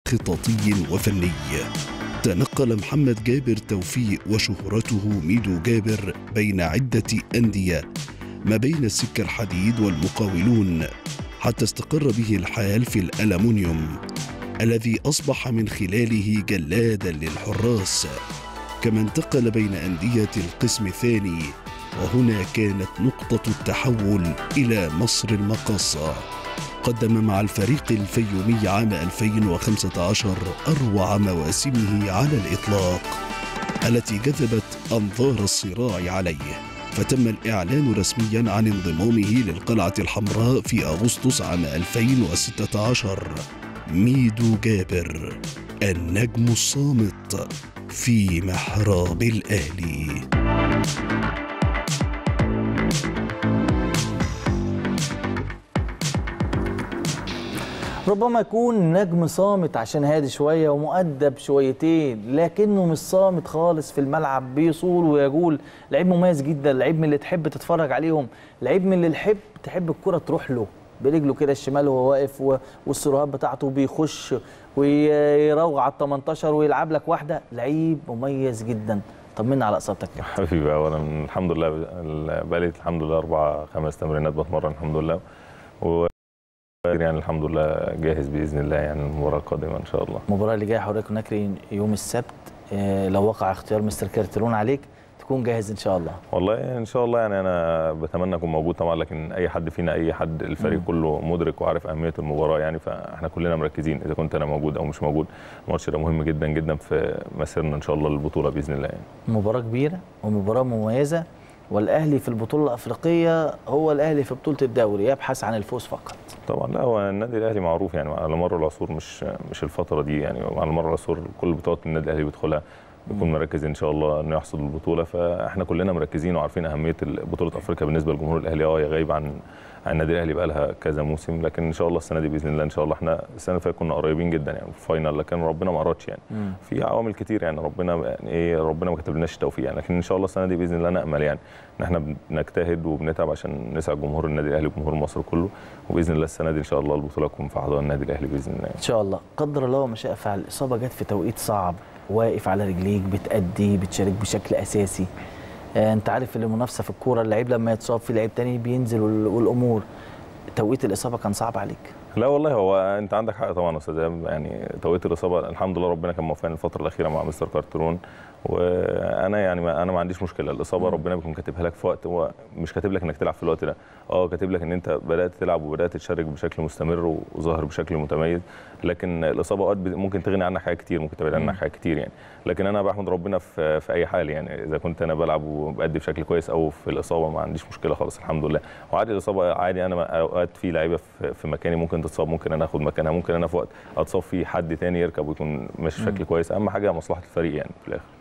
خططي وفني تنقل محمد جابر توفيق وشهرته ميدو جابر بين عدة أندية ما بين السكة الحديد والمقاولون حتى استقر به الحال في الألمنيوم الذي أصبح من خلاله جلادا للحراس كما انتقل بين أندية القسم الثاني وهنا كانت نقطة التحول إلى مصر المقاصة قدم مع الفريق الفيومي عام 2015 أروع مواسمه على الإطلاق التي جذبت أنظار الصراع عليه فتم الإعلان رسميا عن انضمامه للقلعة الحمراء في أغسطس عام 2016 ميدو جابر النجم الصامت في محراب الأهلي ربما يكون نجم صامت عشان هادي شويه ومؤدب شويتين لكنه مش صامت خالص في الملعب بيصول ويجول لعيب مميز جدا لعيب من اللي تحب تتفرج عليهم لعيب من اللي تحب تحب الكره تروح له برجله كده الشمال وهو واقف و- والسيروهات بتاعته بيخش ويروغ على ال 18 ويلعب لك واحده لعيب مميز جدا طمنا على اصابتك يا كابتن. حبيبي اولا الحمد لله بقالي الحمد لله اربع خمس تمرينات بتمرن الحمد لله و يعني الحمد لله جاهز باذن الله يعني المباراه القادمه ان شاء الله المباراه اللي جايه حضرتك هناك يوم السبت آه، لو وقع اختيار مستر كارترون عليك تكون جاهز ان شاء الله والله ان شاء الله يعني انا بتمنى اكون موجود طبعا لكن اي حد فينا اي حد الفريق مم. كله مدرك وعارف اهميه المباراه يعني فاحنا كلنا مركزين اذا كنت انا موجود او مش موجود الماتش ده مهم جدا جدا في مسيرنا ان شاء الله للبطوله باذن الله يعني مباراة كبيرة ومباراة مميزة والأهلي في البطولة الأفريقية هو الأهلي في بطولة الدوري يبحث عن الفوز فقط طبعا لا هو النادي الاهلي معروف يعني على مر العصور مش مش الفتره دي يعني على مر العصور كل البطولات اللي النادي الاهلي بيدخلها بيكون مركز ان شاء الله انه يحصد البطوله فاحنا كلنا مركزين وعارفين اهميه بطوله افريقيا بالنسبه للجمهور الاهلي اه هي غايبه عن عن النادي الاهلي بقى لها كذا موسم لكن ان شاء الله السنه دي باذن الله ان شاء الله احنا السنه اللي فاتت كنا قريبين جدا يعني في الفاينل لكن ربنا ما اردش يعني مم. في عوامل كتير يعني ربنا يعني ايه ربنا ما كتبلناش التوفيق يعني لكن ان شاء الله السنه دي باذن الله نامل يعني ان احنا بنجتهد وبنتعب عشان نسعد جمهور النادي الاهلي وجمهور مصر كله وباذن الله السنه دي ان شاء الله البطوله تكون في حضان النادي الاهلي باذن الله إن شاء الله قدر الله وما شاء فعل الإصابة جت في توقيت صعب واقف على رجليك بتأدي بتشارك بشكل أساسي آه، أنت عارف إن المنافسة في الكورة اللعيب لما يتصاب في لعيب تاني بينزل وال- والأمور توقيت الإصابة كان صعب عليك لا والله هو انت عندك حق طبعا يا استاذ إيهاب، يعني توقيت الاصابه الحمد لله ربنا كان موفقني الفتره الاخيره مع مستر كارترون وانا يعني ما انا ما عنديش مشكله الاصابه مم. ربنا بيكون كاتبها لك في وقت هو مش كاتب لك انك تلعب في الوقت ده اه كاتب لك ان انت بدات تلعب وبدات تشارك بشكل مستمر وظاهر بشكل متميز لكن الاصابه اوقات بت- ممكن تغني عنك حاجات كتير ممكن تبعد عنك مم. حاجات كتير يعني لكن انا بحمد ربنا في في اي حال يعني اذا كنت انا بلعب وبادي بشكل كويس او في الاصابه ما عنديش مشكله خالص الحمد لله وعادي الاصابه عادي انا اوقات في لعيبه في في مكاني ممكن تتصاب ممكن انا اخد مكانها ممكن انا في وقت اتصاب فيه حد تاني يركب ويكون ماشي بشكل كويس اهم حاجه مصلحه الفريق يعني في الاخر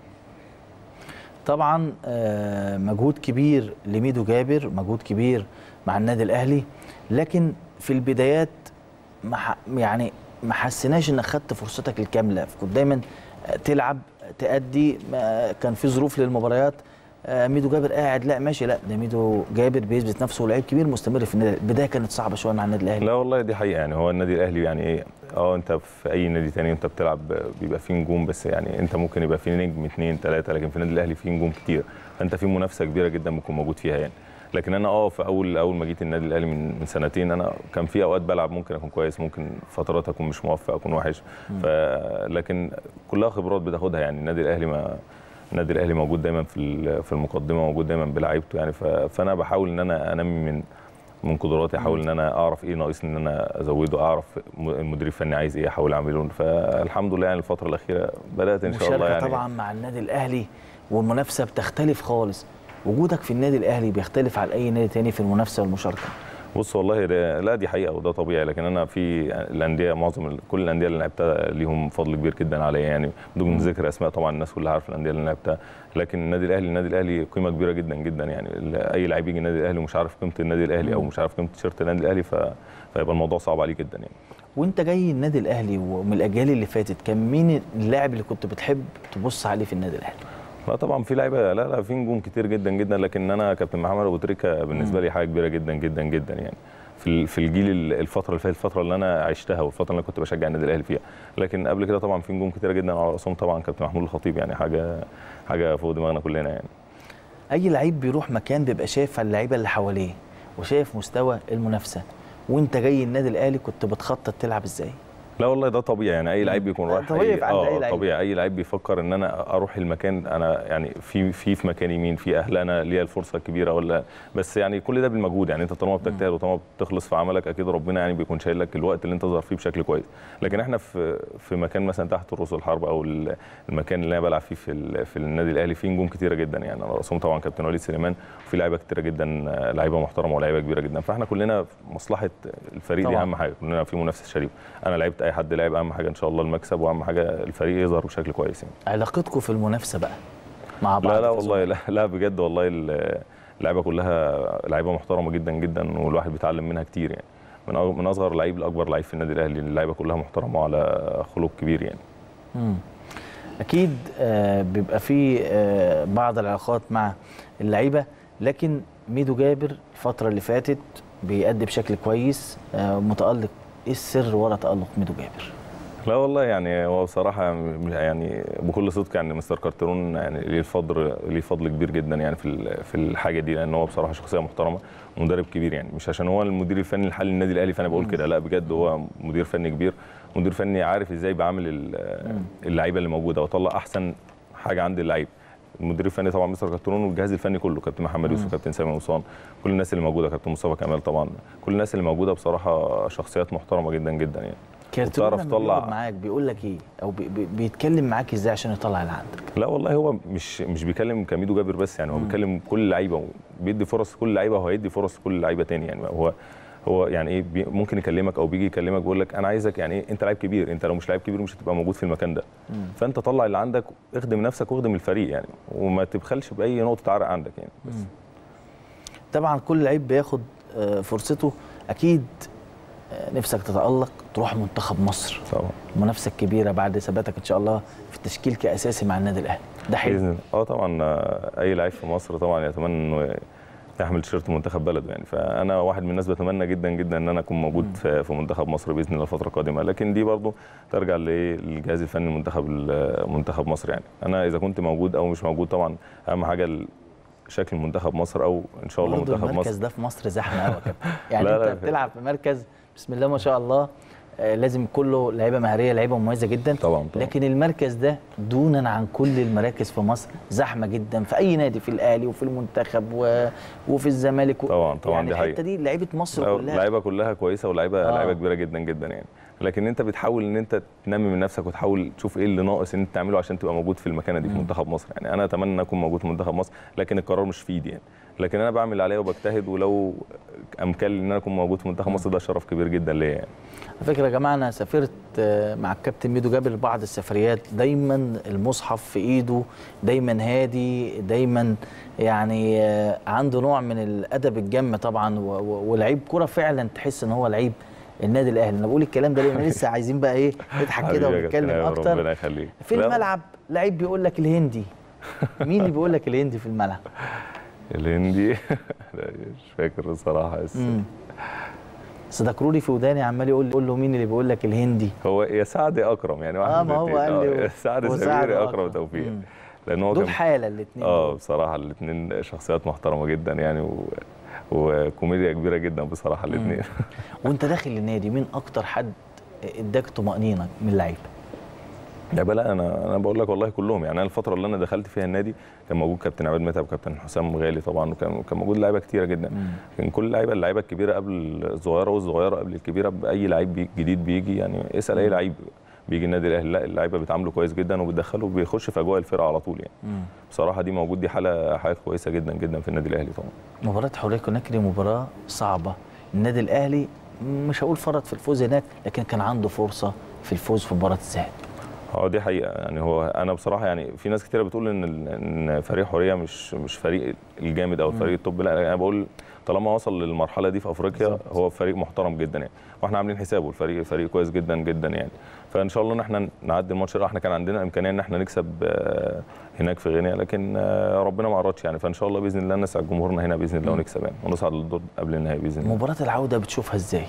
طبعا آه، مجهود كبير لميدو جابر مجهود كبير مع النادي الاهلي لكن في البدايات ما ح- يعني ما حسيناش انك خدت فرصتك الكامله كنت دايما آه، تلعب تأدي ما- كان في ظروف للمباريات آه، ميدو جابر قاعد لا ماشي لا ده ميدو جابر بيثبت نفسه لعيب كبير مستمر في النادي البدايه كانت صعبه شويه مع النادي الاهلي لا والله دي حقيقه يعني هو النادي الاهلي يعني ايه اه انت في اي نادي تاني انت بتلعب بيبقى فيه نجوم بس يعني انت ممكن يبقى فيه نجم اثنين ثلاثه لكن في النادي الاهلي فيه نجوم كتير فانت في منافسه كبيره جدا بتكون موجود فيها يعني لكن انا اه في اول اول ما جيت النادي الاهلي من من سنتين انا كان في اوقات بلعب ممكن اكون كويس ممكن فترات اكون مش موفق اكون وحش ف لكن كلها خبرات بتاخدها يعني النادي الاهلي ما النادي الاهلي موجود دايما في ال- في المقدمه موجود دايما بلعيبته يعني ف- فانا بحاول ان انا انمي من من قدراتي احاول ان انا اعرف ايه ناقصني ان انا ازوده اعرف م- المدير الفني عايز ايه احاول اعمله فالحمد لله يعني الفتره الاخيره بدات ان شاء الله مشاركة يعني طبعا مع النادي الاهلي والمنافسه بتختلف خالص وجودك في النادي الاهلي بيختلف عن اي نادي تاني في المنافسه والمشاركه بص والله ده لا دي حقيقه وده طبيعي لكن انا في الانديه معظم ال- كل الانديه اللي لعبتها ليهم فضل كبير جدا عليا يعني بدون ذكر اسماء طبعا الناس كلها عارفه الانديه اللي لعبتها لكن النادي الاهلي النادي الاهلي قيمه كبيره جدا جدا يعني ال- اي لعيب يجي النادي الاهلي ومش عارف قيمه النادي الاهلي او مش عارف قيمه تيشيرت النادي الاهلي ف... فيبقى الموضوع صعب عليه جدا يعني وانت جاي النادي الاهلي ومن الاجيال اللي فاتت كان مين اللاعب اللي كنت بتحب تبص عليه في النادي الاهلي لا طبعا في لعيبه لا لا في نجوم كتير جدا جدا لكن انا كابتن محمد ابو تريكه بالنسبه لي حاجه كبيره جدا جدا جدا يعني في ال- في الجيل ال- الفتره اللي فاتت الفتره اللي انا عشتها والفتره اللي انا كنت بشجع النادي الاهلي فيها لكن قبل كده طبعا في نجوم كتيره جدا على راسهم طبعا كابتن محمود الخطيب يعني حاجه حاجه فوق دماغنا كلنا يعني اي لعيب بيروح مكان بيبقى شايف اللعيبه اللي حواليه وشايف مستوى المنافسه وانت جاي النادي الاهلي كنت بتخطط تلعب ازاي لا والله ده طبيعي يعني اي لعيب بيكون رايح طبيعي أي- في عند أي اه لعيب. طبيعي اي لعيب بيفكر ان انا اروح المكان انا يعني في في في مكاني مين في اهل انا ليا الفرصه الكبيره ولا بس يعني كل ده بالمجهود يعني انت طالما بتجتهد وطالما بتخلص في عملك اكيد ربنا يعني بيكون شايل لك الوقت اللي انت تظهر فيه بشكل كويس لكن احنا في في مكان مثلا تحت رؤوس الحرب او ال- المكان اللي انا بلعب فيه في ال- في النادي الاهلي فيه نجوم كتيره جدا يعني على راسهم طبعا كابتن وليد سليمان وفي لعيبه كتيره جدا آه، لعيبه محترمه ولاعيبه كبيره جدا فاحنا كلنا في مصلحه الفريق دي طبعاً. اهم حاجه كلنا في منافسه شريفه انا لعبت اي حد لعب اهم حاجه ان شاء الله المكسب واهم حاجه الفريق يظهر بشكل كويس يعني علاقتكم في المنافسه بقى مع بعض لا لا كزملاء. والله لا, لا بجد والله ال- اللعيبه كلها لعيبه محترمه جدا جدا والواحد بيتعلم منها كتير يعني من أغ- من اصغر لعيب لاكبر لعيب في النادي الاهلي اللعيبه كلها محترمه وعلى خلق كبير يعني مم. اكيد آه، بيبقى في آه، بعض العلاقات مع اللعيبه لكن ميدو جابر الفتره اللي فاتت بيأدي بشكل كويس آه، متألق ايه السر ورا تألق ميدو جابر لا والله يعني هو بصراحه يعني بكل صدق يعني مستر كارترون يعني ليه الفضل ليه فضل كبير جدا يعني في ال- في الحاجه دي لان هو بصراحه شخصيه محترمه ومدرب كبير يعني مش عشان هو المدير الفني الحالي للنادي الاهلي فانا بقول كده لا بجد هو مدير فني كبير مدير فني عارف ازاي بيعامل ال- اللعيبه اللي موجوده وطلع احسن حاجه عند اللعيب المدير الفني طبعا مستر كارترون والجهاز الفني كله كابتن محمد يوسف كابتن سامي وصان كل الناس اللي موجوده كابتن مصطفى كمال طبعا كل الناس اللي موجوده بصراحه شخصيات محترمه جدا جدا يعني كارتون وبتعرف لما تطلع- بيقعد معاك بيقول لك ايه او بي بي بيتكلم معاك ازاي عشان يطلع اللي عندك لا والله هو مش مش بيكلم كميدو جابر بس يعني هو بيكلم كل اللعيبه بيدي فرص كل لعيبه وهو هيدي فرص كل لعيبه تاني يعني هو هو يعني ايه بي ممكن يكلمك او بيجي يكلمك بيقول لك انا عايزك يعني ايه انت لعيب كبير انت لو مش لعيب كبير مش هتبقى موجود في المكان ده فانت طلع اللي عندك اخدم نفسك واخدم الفريق يعني وما تبخلش باي نقطه عرق عندك يعني بس طبعا كل لعيب بياخد آه، فرصته اكيد آه، نفسك تتألق تروح منتخب مصر طبعا المنافسه الكبيره بعد ثباتك ان شاء الله في التشكيل كاساسي مع النادي الاهلي ده حلو باذن الله اه طبعا آه، اي لعيب في مصر طبعا يتمنى انه يحمل تيشيرت منتخب بلده يعني فانا واحد من الناس بتمنى جدا جدا ان انا اكون موجود في في منتخب مصر باذن الله الفتره القادمه لكن دي برضو ترجع لإيه؟ للجهاز الفني المنتخب منتخب مصر يعني انا اذا كنت موجود او مش موجود طبعا اهم حاجه ال- شكل منتخب مصر او ان شاء الله برضه منتخب المركز مصر ده في مصر زحمه قوي يا كابتن يعني لا، انت لا، بتلعب في مركز بسم الله ما شاء الله آه، لازم كله لعيبه مهاريه لعيبه مميزه جدا طبعا طبعا لكن المركز ده دونا عن كل المراكز في مصر زحمه جدا في اي نادي في الاهلي وفي المنتخب و... وفي الزمالك و... طبعا- طبعا يعني دي حقيقة. الحته دي لعيبه مصر لا، كلها اللعيبه كلها كويسه ولاعيبه آه. لعيبه كبيره جدا جدا يعني لكن انت بتحاول ان انت تنمي من نفسك وتحاول تشوف ايه اللي ناقص ان انت تعمله عشان تبقى موجود في المكانه دي في منتخب مصر يعني انا اتمنى ان اكون موجود في منتخب مصر لكن القرار مش في ايدي يعني لكن انا بعمل اللي عليا وبجتهد ولو امكن لي ان انا اكون موجود في منتخب مصر ده شرف كبير جدا ليا يعني على فكره يا جماعه انا سافرت آه، مع الكابتن ميدو جابر بعض السفريات دايما المصحف في ايده دايما هادي دايما يعني آه، عنده نوع من الادب الجم طبعا و- و- ولعيب كره فعلا تحس ان هو لعيب النادي الاهلي انا بقول الكلام ده لان لسه عايزين بقى ايه نضحك كده حبيبي يا ونتكلم كابتن، اكتر ربنا يخليك في لا، الملعب لعيب بيقول لك الهندي مين اللي بيقول لك الهندي في الملعب الهندي لا، مش فاكر الصراحه بس امم صدقرولي في وداني عمال يقول يقول له مين اللي بيقول لك الهندي هو يا سعد يا اكرم يعني واحد اه من ما هو الاتنين. قال آه، لي يا سعد هو السمير يا اكرم وأكرم. توفيق مم. لان هو دول كان حاله الاثنين اه بصراحه الاثنين شخصيات محترمه جدا يعني و... وكوميديا كبيره جدا بصراحه الاثنين وانت داخل النادي مين اكتر حد اداك طمانينه من اللعيبه لا بلا انا انا بقول لك والله كلهم يعني انا الفتره اللي انا دخلت فيها النادي كان موجود كابتن عماد متعب وكابتن حسام غالي طبعا وكان كان موجود لعيبه كتيره جدا كان كل اللعيبه اللعيبه الكبيره قبل الصغيره والصغيره قبل الكبيره باي لعيب بي- جديد بيجي يعني اسال اي لعيب بيجي النادي الاهلي لا اللعيبه بيتعاملوا كويس جدا وبتدخله وبيخش في اجواء الفرقه على طول يعني بصراحه دي موجود دي حاله حاجه كويسه جدا جدا في النادي الاهلي طبعا مباراه حريه كوناكري مباراه صعبه النادي الاهلي مش هقول فرط في الفوز هناك لكن كان عنده فرصه في الفوز في مباراه الذهاب اه دي حقيقه يعني هو انا بصراحه يعني في ناس كتيره بتقول ان ال- ان فريق حوريه مش مش فريق الجامد او الفريق التوب لا انا بقول طالما وصل للمرحله دي في افريقيا بالظبط. هو فريق محترم جدا يعني واحنا عاملين حسابه الفريق فريق كويس جدا جدا يعني فان شاء الله ان احنا نعدي الماتش ده احنا كان عندنا امكانيه ان احنا نكسب آه، هناك في غينيا لكن آه، ربنا ما ارادش يعني فان شاء الله باذن الله نسعد جمهورنا هنا باذن الله ونكسب يعني ونصعد للدور قبل النهائي باذن الله مباراه العوده بتشوفها ازاي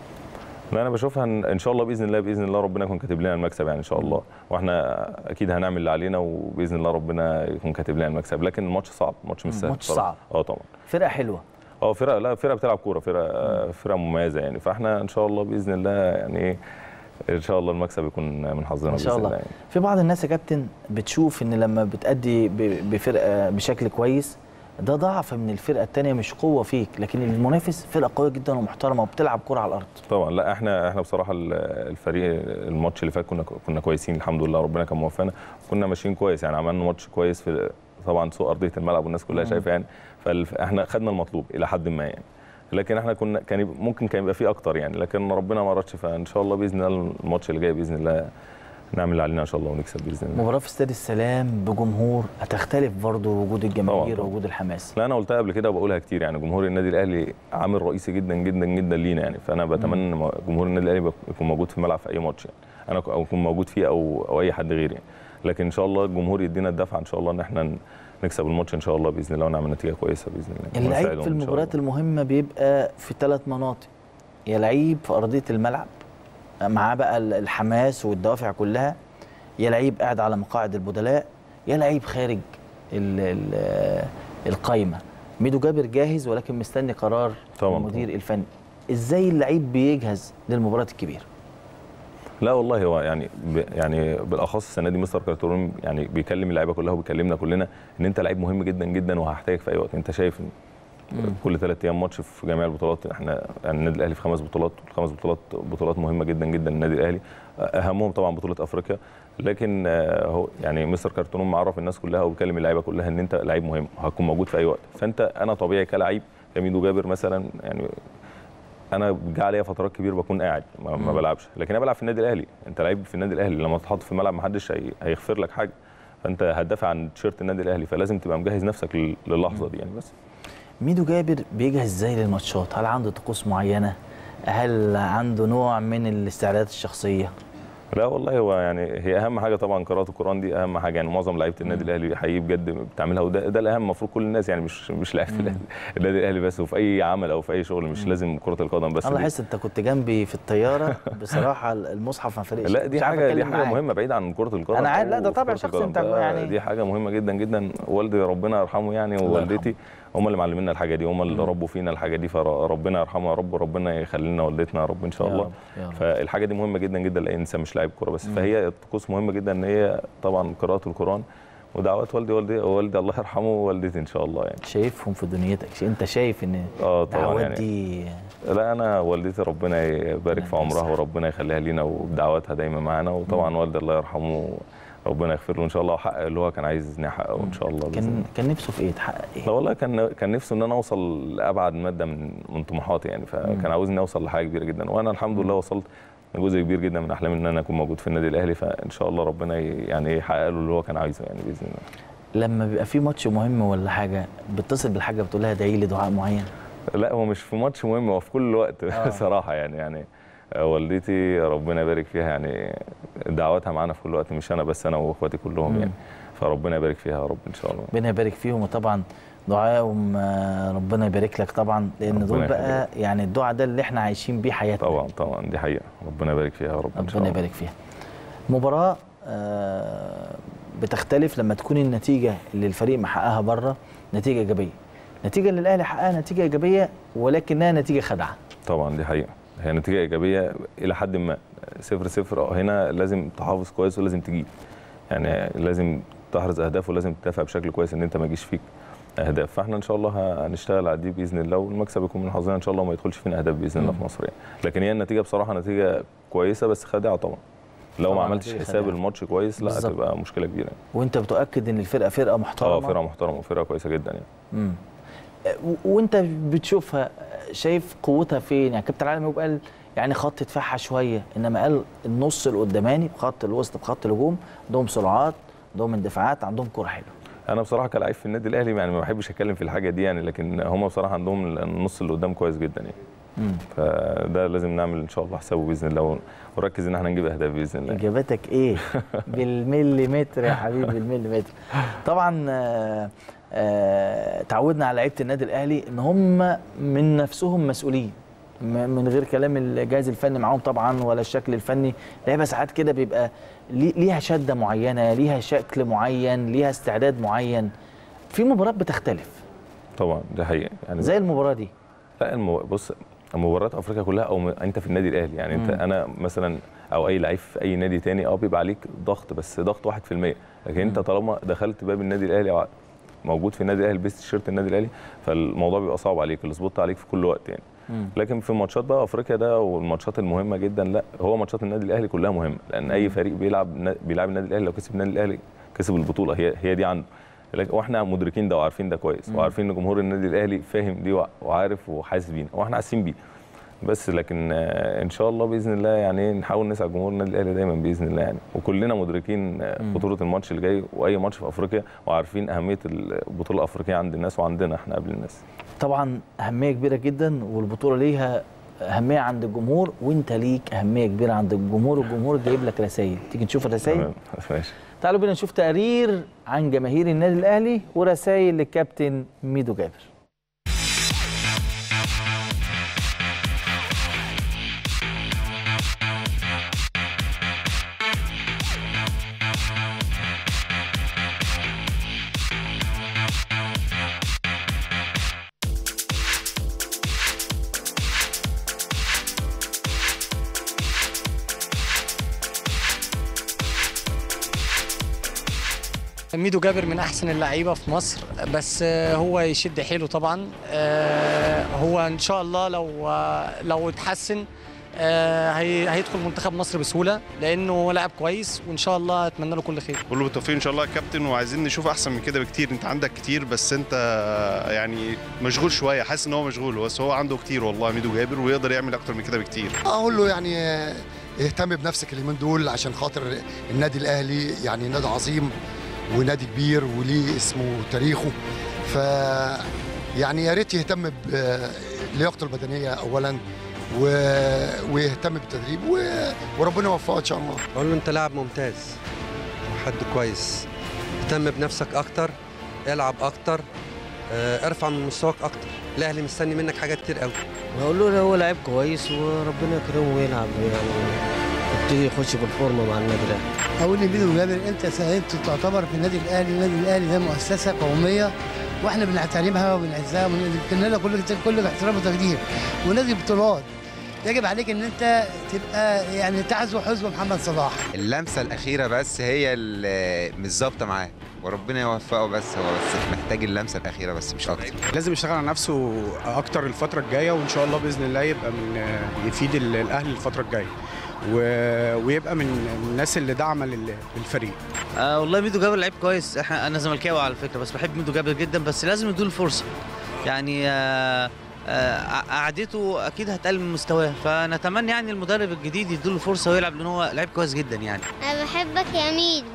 لا انا بشوفها ان إن شاء الله باذن الله باذن الله ربنا يكون كاتب لنا المكسب يعني ان شاء الله واحنا اكيد هنعمل اللي علينا وباذن الله ربنا يكون كاتب لنا المكسب لكن الماتش صعب الماتش مش سهل ماتش بصراحة. صعب. اه طبعا فرقه حلوه اه فرقه لا فرقه بتلعب كوره فرقه فرقه مميزه يعني فاحنا ان شاء الله باذن الله يعني ايه ان شاء الله المكسب يكون من حظنا ان شاء بإذن الله يعني. في بعض الناس يا كابتن بتشوف ان لما بتأدي ب- بفرقه بشكل كويس ده ضعف من الفرقه الثانيه مش قوه فيك لكن المنافس فرقه قويه جدا ومحترمه وبتلعب كوره على الارض طبعا لا احنا احنا بصراحه ال- الفريق الماتش اللي فات كنا كنا كويسين الحمد لله ربنا كان موفقنا كنا ماشيين كويس يعني عملنا ماتش كويس في طبعا سوء ارضيه الملعب والناس كلها مم. شايفه يعني فاحنا خدنا المطلوب الى حد ما يعني لكن احنا كنا كان يبقى- ممكن كان يبقى فيه اكتر يعني لكن ربنا ما ارادش فان شاء الله باذن الله الماتش اللي جاي باذن الله نعمل اللي علينا ان شاء الله ونكسب باذن الله مباراه في استاد السلام بجمهور هتختلف برضه وجود الجماهير طبعاً. ووجود الحماس لا انا قلتها قبل كده وبقولها كتير يعني جمهور النادي الاهلي عامل رئيسي جدا جدا جدا لينا يعني فانا بتمنى ان جمهور النادي الاهلي يكون موجود في الملعب في اي ماتش يعني انا او اكون موجود فيه او او اي حد غيري يعني لكن ان شاء الله الجمهور يدينا الدفعه ان شاء الله ان احنا ن- نكسب الماتش ان شاء الله باذن الله ونعمل نتيجه كويسه باذن الله اللعيب ونساعدهم في إن شاء المباريات الله. المهمه بيبقى في ثلاث مناطق يا لعيب في ارضيه الملعب معاه بقى ال- الحماس والدوافع كلها يا لعيب قاعد على مقاعد البدلاء يا لعيب خارج ال ال القايمه ميدو جابر جاهز ولكن مستني قرار طبعاً، المدير الفني ازاي اللعيب بيجهز للمباريات الكبيره لا والله هو يعني ب يعني بالاخص السنه دي مستر كارتورون يعني بيكلم اللعيبه كلها وبيكلمنا كلنا ان انت لعيب مهم جدا جدا وهحتاجك في اي وقت انت شايف ان كل ثلاث ايام ماتش في جميع البطولات احنا يعني النادي الاهلي في خمس بطولات والخمس بطولات بطولات مهمه جدا جدا للنادي الاهلي اهمهم طبعا بطوله افريقيا لكن آه، هو يعني مستر كارتون معرف الناس كلها وبيكلم اللعيبه كلها ان انت لعيب مهم هتكون موجود في اي وقت فانت انا طبيعي كلاعب كميدو جابر مثلا يعني انا جه عليا فترات كبيره بكون قاعد ما, ما بلعبش لكن انا بلعب في النادي الاهلي انت لعيب في النادي الاهلي لما تتحط في الملعب ما حدش هي- هيغفر لك حاجه فانت هتدافع عن تيشيرت النادي الاهلي فلازم تبقى مجهز نفسك لل- للحظه دي يعني بس ميدو جابر بيجهز ازاي للماتشات هل عنده طقوس معينه هل عنده نوع من الاستعدادات الشخصيه لا والله هو يعني هي اهم حاجه طبعا قراءه القران دي اهم حاجه يعني معظم لعيبه النادي الاهلي حقيقي بجد بتعملها وده ده الاهم المفروض كل الناس يعني مش مش لعيبه الأهلي- النادي الاهلي بس وفي اي عمل او في اي شغل مش لازم كره القدم بس انا دي- لاحظت انت كنت جنبي في الطياره بصراحه المصحف ما فرقش لا دي مش عارف حاجه دي أتكلم حاجه معاك. مهمه بعيد عن كره القدم أنا عارف، لا، ده أو طبع كرة شخصي القدم. أنت ده- يعني- دي حاجه مهمه جدا جدا والدي ربنا يرحمه يعني الله ووالدتي هم اللي معلمينا الحاجه دي هم اللي ربوا فينا الحاجه دي فربنا يرحمه يا رب وربنا يخلي لنا والدتنا يا رب ان شاء يا الله رب، يا رب. فالحاجه دي مهمه جدا جدا لاي انسان مش لاعب كوره بس فهي الطقوس مهمه جدا ان هي طبعا قراءه القران ودعوات والدي والدي والدي الله يرحمه ووالدتي ان شاء الله يعني شايفهم في دنيتك انت شايف ان اه طبعا الدعوات يعني دي لا انا والدتي ربنا يبارك في ربنا عمرها يسعدها. وربنا يخليها لينا وبدعواتها دايما معانا وطبعا والدي الله يرحمه ربنا يغفر له ان شاء الله وحقق اللي هو كان عايز يحققه ان شاء الله بإذن كان الله. كان نفسه في ايه تحقق لا ايه والله كان كان نفسه ان انا اوصل لابعد ماده من من طموحاتي يعني فكان عاوزني اوصل لحاجه كبيره جدا وانا الحمد لله وصلت لجزء كبير جدا من احلامي ان انا اكون موجود في النادي الاهلي فان شاء الله ربنا ي- يعني يحقق له اللي هو كان عايزه يعني باذن الله لما بيبقى في ماتش مهم ولا حاجه بتصل بالحاجه بتقول لها ادعي لي دعاء معين لا هو مش في ماتش مهم هو في كل وقت آه. صراحه يعني يعني آه، والدتي ربنا يبارك فيها يعني دعواتها معانا في كل وقت مش انا بس انا واخواتي كلهم مم. يعني فربنا يبارك فيها يا رب ان شاء الله ربنا يبارك فيهم وطبعا دعائهم آه، ربنا يبارك لك طبعا لان ربنا دول بقى يعني الدعاء ده اللي احنا عايشين بيه حياتنا طبعا طبعا دي حقيقه ربنا يبارك فيها يا رب ان شاء ربنا الله يبارك فيها مباراة آه، بتختلف لما تكون النتيجة اللي الفريق محققها بره نتيجة إيجابية نتيجة اللي الأهلي حققها نتيجة إيجابية ولكنها نتيجة خدعة طبعا دي حقيقه هي نتيجه ايجابيه الى حد ما صفر صفر اه هنا لازم تحافظ كويس ولازم تجيب يعني لازم تحرز اهداف ولازم تدافع بشكل كويس ان انت ما يجيش فيك اهداف فاحنا ان شاء الله ه- هنشتغل على دي باذن الله والمكسب يكون من حظنا ان شاء الله وما يدخلش فينا اهداف باذن الله في مصر يعني لكن هي النتيجه بصراحه نتيجه كويسه بس خادعه طبعا لو ما طبعاً عملتش نتيجة حساب خادعة. الماتش كويس لا بالظبط. هتبقى مشكله كبيره يعني. وأنت بتؤكد إن الفرقة فرقة محترمة اه فرقه محترمه وفرقه كويسه جدا يعني مم. آه، و- وأنت بتشوفها شايف قوتها فين يعني كابتن علي معوب قال يعني خط دفاعها شوية إنما قال النص القداماني بخط الوسط بخط الهجوم عندهم سرعات عندهم اندفاعات عندهم كرة حلوة انا بصراحه كلاعب في النادي الاهلي يعني ما بحبش اتكلم في الحاجه دي يعني لكن هم بصراحه عندهم النص اللي قدام كويس جدا يعني مم. فده لازم نعمل ان شاء الله حسابه باذن الله ونركز ان احنا نجيب اهداف باذن الله اجابتك ايه بالمليمتر يا حبيبي بالمليمتر طبعا آه، آه، تعودنا على لعيبه النادي الاهلي ان هم من نفسهم مسؤولين م- من غير كلام الجهاز الفني معاهم طبعا ولا الشكل الفني لعيبه ساعات كده بيبقى لي- ليها شده معينه ليها شكل معين ليها استعداد معين في مباريات بتختلف طبعا ده حقيقه يعني زي المباراه دي لا المو... بص مباريات افريقيا كلها او م... انت في النادي الاهلي يعني انت مم. انا مثلا او اي لعيب في اي نادي تاني اه بيبقى عليك ضغط بس ضغط 1% لكن انت طالما دخلت باب النادي الاهلي او موجود في النادي الاهلي لبست تيشيرت النادي الاهلي فالموضوع بيبقى صعب عليك السبوت عليك في كل وقت يعني مم. لكن في ماتشات بقى افريقيا ده والماتشات المهمه جدا لا هو ماتشات النادي الاهلي كلها مهمه لان اي فريق بيلعب بيلعب النادي الاهلي لو كسب النادي الاهلي كسب البطوله هي هي دي عنده لكن واحنا مدركين ده وعارفين ده كويس مم. وعارفين ان جمهور النادي الاهلي فاهم دي وع- وعارف وحاسس بينا واحنا حاسين بيه بس لكن آه، ان شاء الله باذن الله يعني نحاول نسعد جمهور النادي الاهلي دايما باذن الله يعني وكلنا مدركين آه، مم. خطوره الماتش اللي جاي واي ماتش في افريقيا وعارفين اهميه البطوله الافريقيه عند الناس وعندنا احنا قبل الناس طبعا اهميه كبيره جدا والبطوله ليها اهميه عند الجمهور وانت ليك اهميه كبيره عند الجمهور والجمهور جايب لك رسائل تيجي نشوف الرسائل تمام ماشي تعالوا بينا نشوف تقرير عن جماهير النادي الاهلي ورسائل للكابتن ميدو جابر ميدو جابر من احسن اللعيبه في مصر بس آه، هو يشد حيله طبعا آه، هو ان شاء الله لو آه، لو اتحسن آه، هي- هيدخل منتخب مصر بسهوله لانه هو لاعب كويس وان شاء الله اتمنى له كل خير كله بالتوفيق ان شاء الله يا كابتن وعايزين نشوف احسن من كده بكتير انت عندك كتير بس انت يعني مشغول شويه حاسس ان هو مشغول بس هو عنده كتير والله ميدو جابر ويقدر يعمل اكتر من كده بكتير اقول له يعني آه، اهتم بنفسك اليومين دول عشان خاطر النادي الاهلي يعني نادي عظيم ونادي كبير وليه اسمه وتاريخه ف يعني يا ريت يهتم بلياقته البدنيه اولا و... ويهتم بالتدريب و... وربنا يوفقه ان شاء الله اقول له انت لاعب ممتاز وحد كويس اهتم بنفسك اكتر العب اكتر اه، ارفع من مستواك اكتر الاهلي مستني منك حاجات كتير قوي بقول له هو لعيب كويس وربنا يكرمه ويلعب يعني يبتدي يخش بالفورمه مع النادي الاهلي اقول لميدو جابر انت ساهمت تعتبر في النادي الاهلي النادي الاهلي ده مؤسسه قوميه واحنا بنحترمها وبنعزها وبنكن لها كل كل احترام وتقدير ونادي بطولات يجب عليك ان انت تبقى يعني تعزو حزب محمد صلاح اللمسه الاخيره بس هي اللي مش ظابطه معاه وربنا يوفقه بس هو بس محتاج اللمسه الاخيره بس مش اكتر لازم يشتغل على نفسه اكتر الفتره الجايه وان شاء الله باذن الله يبقى من يفيد ال- الاهلي الفتره الجايه و- ويبقى من الناس اللي داعمه لل- للفريق آه والله ميدو جابر لعيب كويس احنا انا زملكاوي على فكره بس بحب ميدو جابر جدا بس لازم نديله الفرصه يعني آه آه، قعدته اكيد هتقل من مستواه فنتمنى يعني المدرب الجديد يديله فرصه ويلعب لان هو لعيب كويس جدا يعني انا بحبك يا ميدو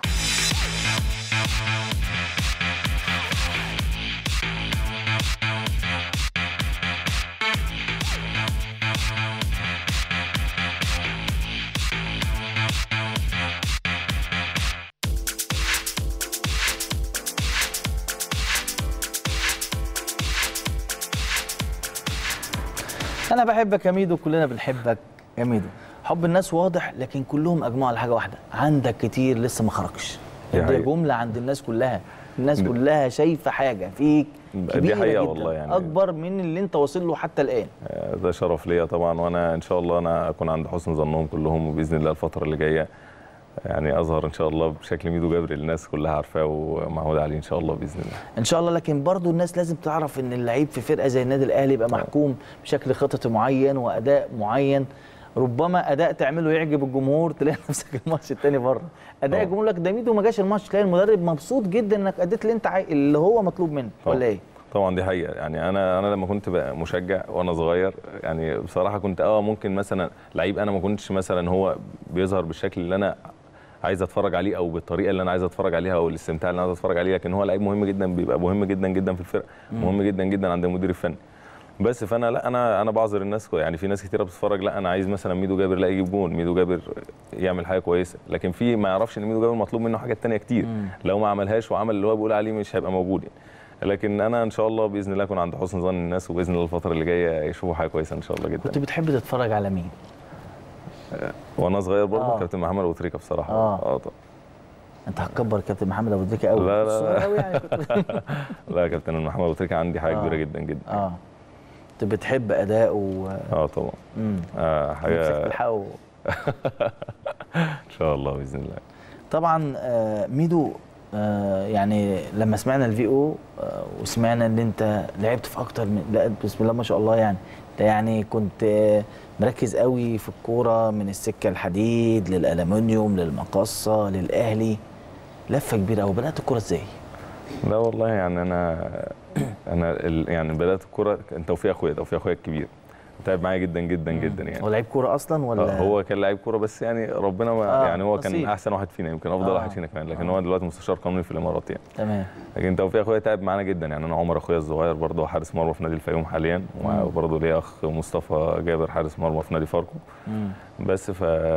انا بحبك يا ميدو كلنا بنحبك يا ميدو حب الناس واضح لكن كلهم اجمعوا على حاجه واحده عندك كتير لسه ما خرجش دي دي حقيقة. جمله عند الناس كلها الناس دي- كلها شايفه حاجه فيك دي كبيره حقيقة جدا والله يعني. اكبر من اللي انت واصل له حتى الان آه، ده شرف ليا طبعا وانا ان شاء الله انا اكون عند حسن ظنهم كلهم وباذن الله الفتره اللي جايه يعني اظهر ان شاء الله بشكل ميدو جبري الناس كلها عارفاه ومعهود عليه ان شاء الله باذن الله ان شاء الله لكن برضو الناس لازم تعرف ان اللعيب في فرقه زي النادي الاهلي يبقى محكوم بشكل خططي معين واداء معين ربما اداء تعمله يعجب الجمهور تلاقي نفسك الماتش التاني بره اداء طبعا. الجمهور لك ده ميدو ما جاش الماتش تلاقي المدرب مبسوط جدا انك اديت اللي انت عاي... اللي هو مطلوب منه طبعا. ولا ايه طبعا دي حقيقه يعني انا انا لما كنت بقى مشجع وانا صغير يعني بصراحه كنت اه ممكن مثلا لعيب انا ما كنتش مثلا هو بيظهر بالشكل اللي انا عايز اتفرج عليه او بالطريقه اللي انا عايز اتفرج عليها او الاستمتاع اللي انا عايز اتفرج عليه لكن هو لعيب مهم جدا بيبقى مهم جدا جدا في الفرقه مهم جدا جدا عند المدير الفني بس فانا لا انا انا بعذر الناس يعني في ناس كتيره بتتفرج لا انا عايز مثلا ميدو جابر لا يجيب جون ميدو جابر يعمل حاجه كويسه لكن في ما يعرفش ان ميدو جابر مطلوب منه حاجات تانية كتير مم. لو ما عملهاش وعمل اللي هو بيقول عليه مش هيبقى موجود يعني لكن انا ان شاء الله باذن الله اكون عند حسن ظن الناس وباذن الله الفتره اللي جايه يشوفوا حاجه كويسه ان شاء الله جدا كنت بتحب تتفرج على مين؟ وانا صغير برضه آه. كابتن محمد ابو تريكه بصراحه آه. اه طبعا انت هتكبر كابتن محمد ابو تريكه قوي لا لا صغير لا. قوي يعني كنت لا كابتن محمد ابو تريكه عندي حاجه آه. كبيره جدا جدا اه كنت بتحب اداؤه اه طبعا امم آه نفسك حاجه تلحقه ان شاء الله باذن الله طبعا آه، ميدو آه، يعني لما سمعنا الفي او آه، وسمعنا ان انت لعبت في اكتر من لا بسم الله ما شاء الله يعني ده يعني كنت آه، مركز قوي في الكوره من السكه الحديد للالومنيوم للمقصه للاهلي لفه كبيره قوي بدات الكوره ازاي؟ لا والله يعني انا انا ال- يعني بدات الكوره كان توفيق اخويا توفيق اخويا الكبير تعب معايا جدا جدا جدا يعني هو لعيب كوره اصلا ولا آه، هو كان لعيب كوره بس يعني ربنا ما آه، يعني هو كان نصيب. احسن واحد فينا يمكن افضل آه. واحد فينا كمان لكن هو دلوقتي مستشار قانوني في الامارات يعني تمام لكن توفيق اخويا تعب معانا جدا يعني انا عمر اخويا الصغير برضه حارس مرمى في نادي الفيوم حاليا مم. وبرضه ليا اخ مصطفى جابر حارس مرمى في نادي فاركو مم. بس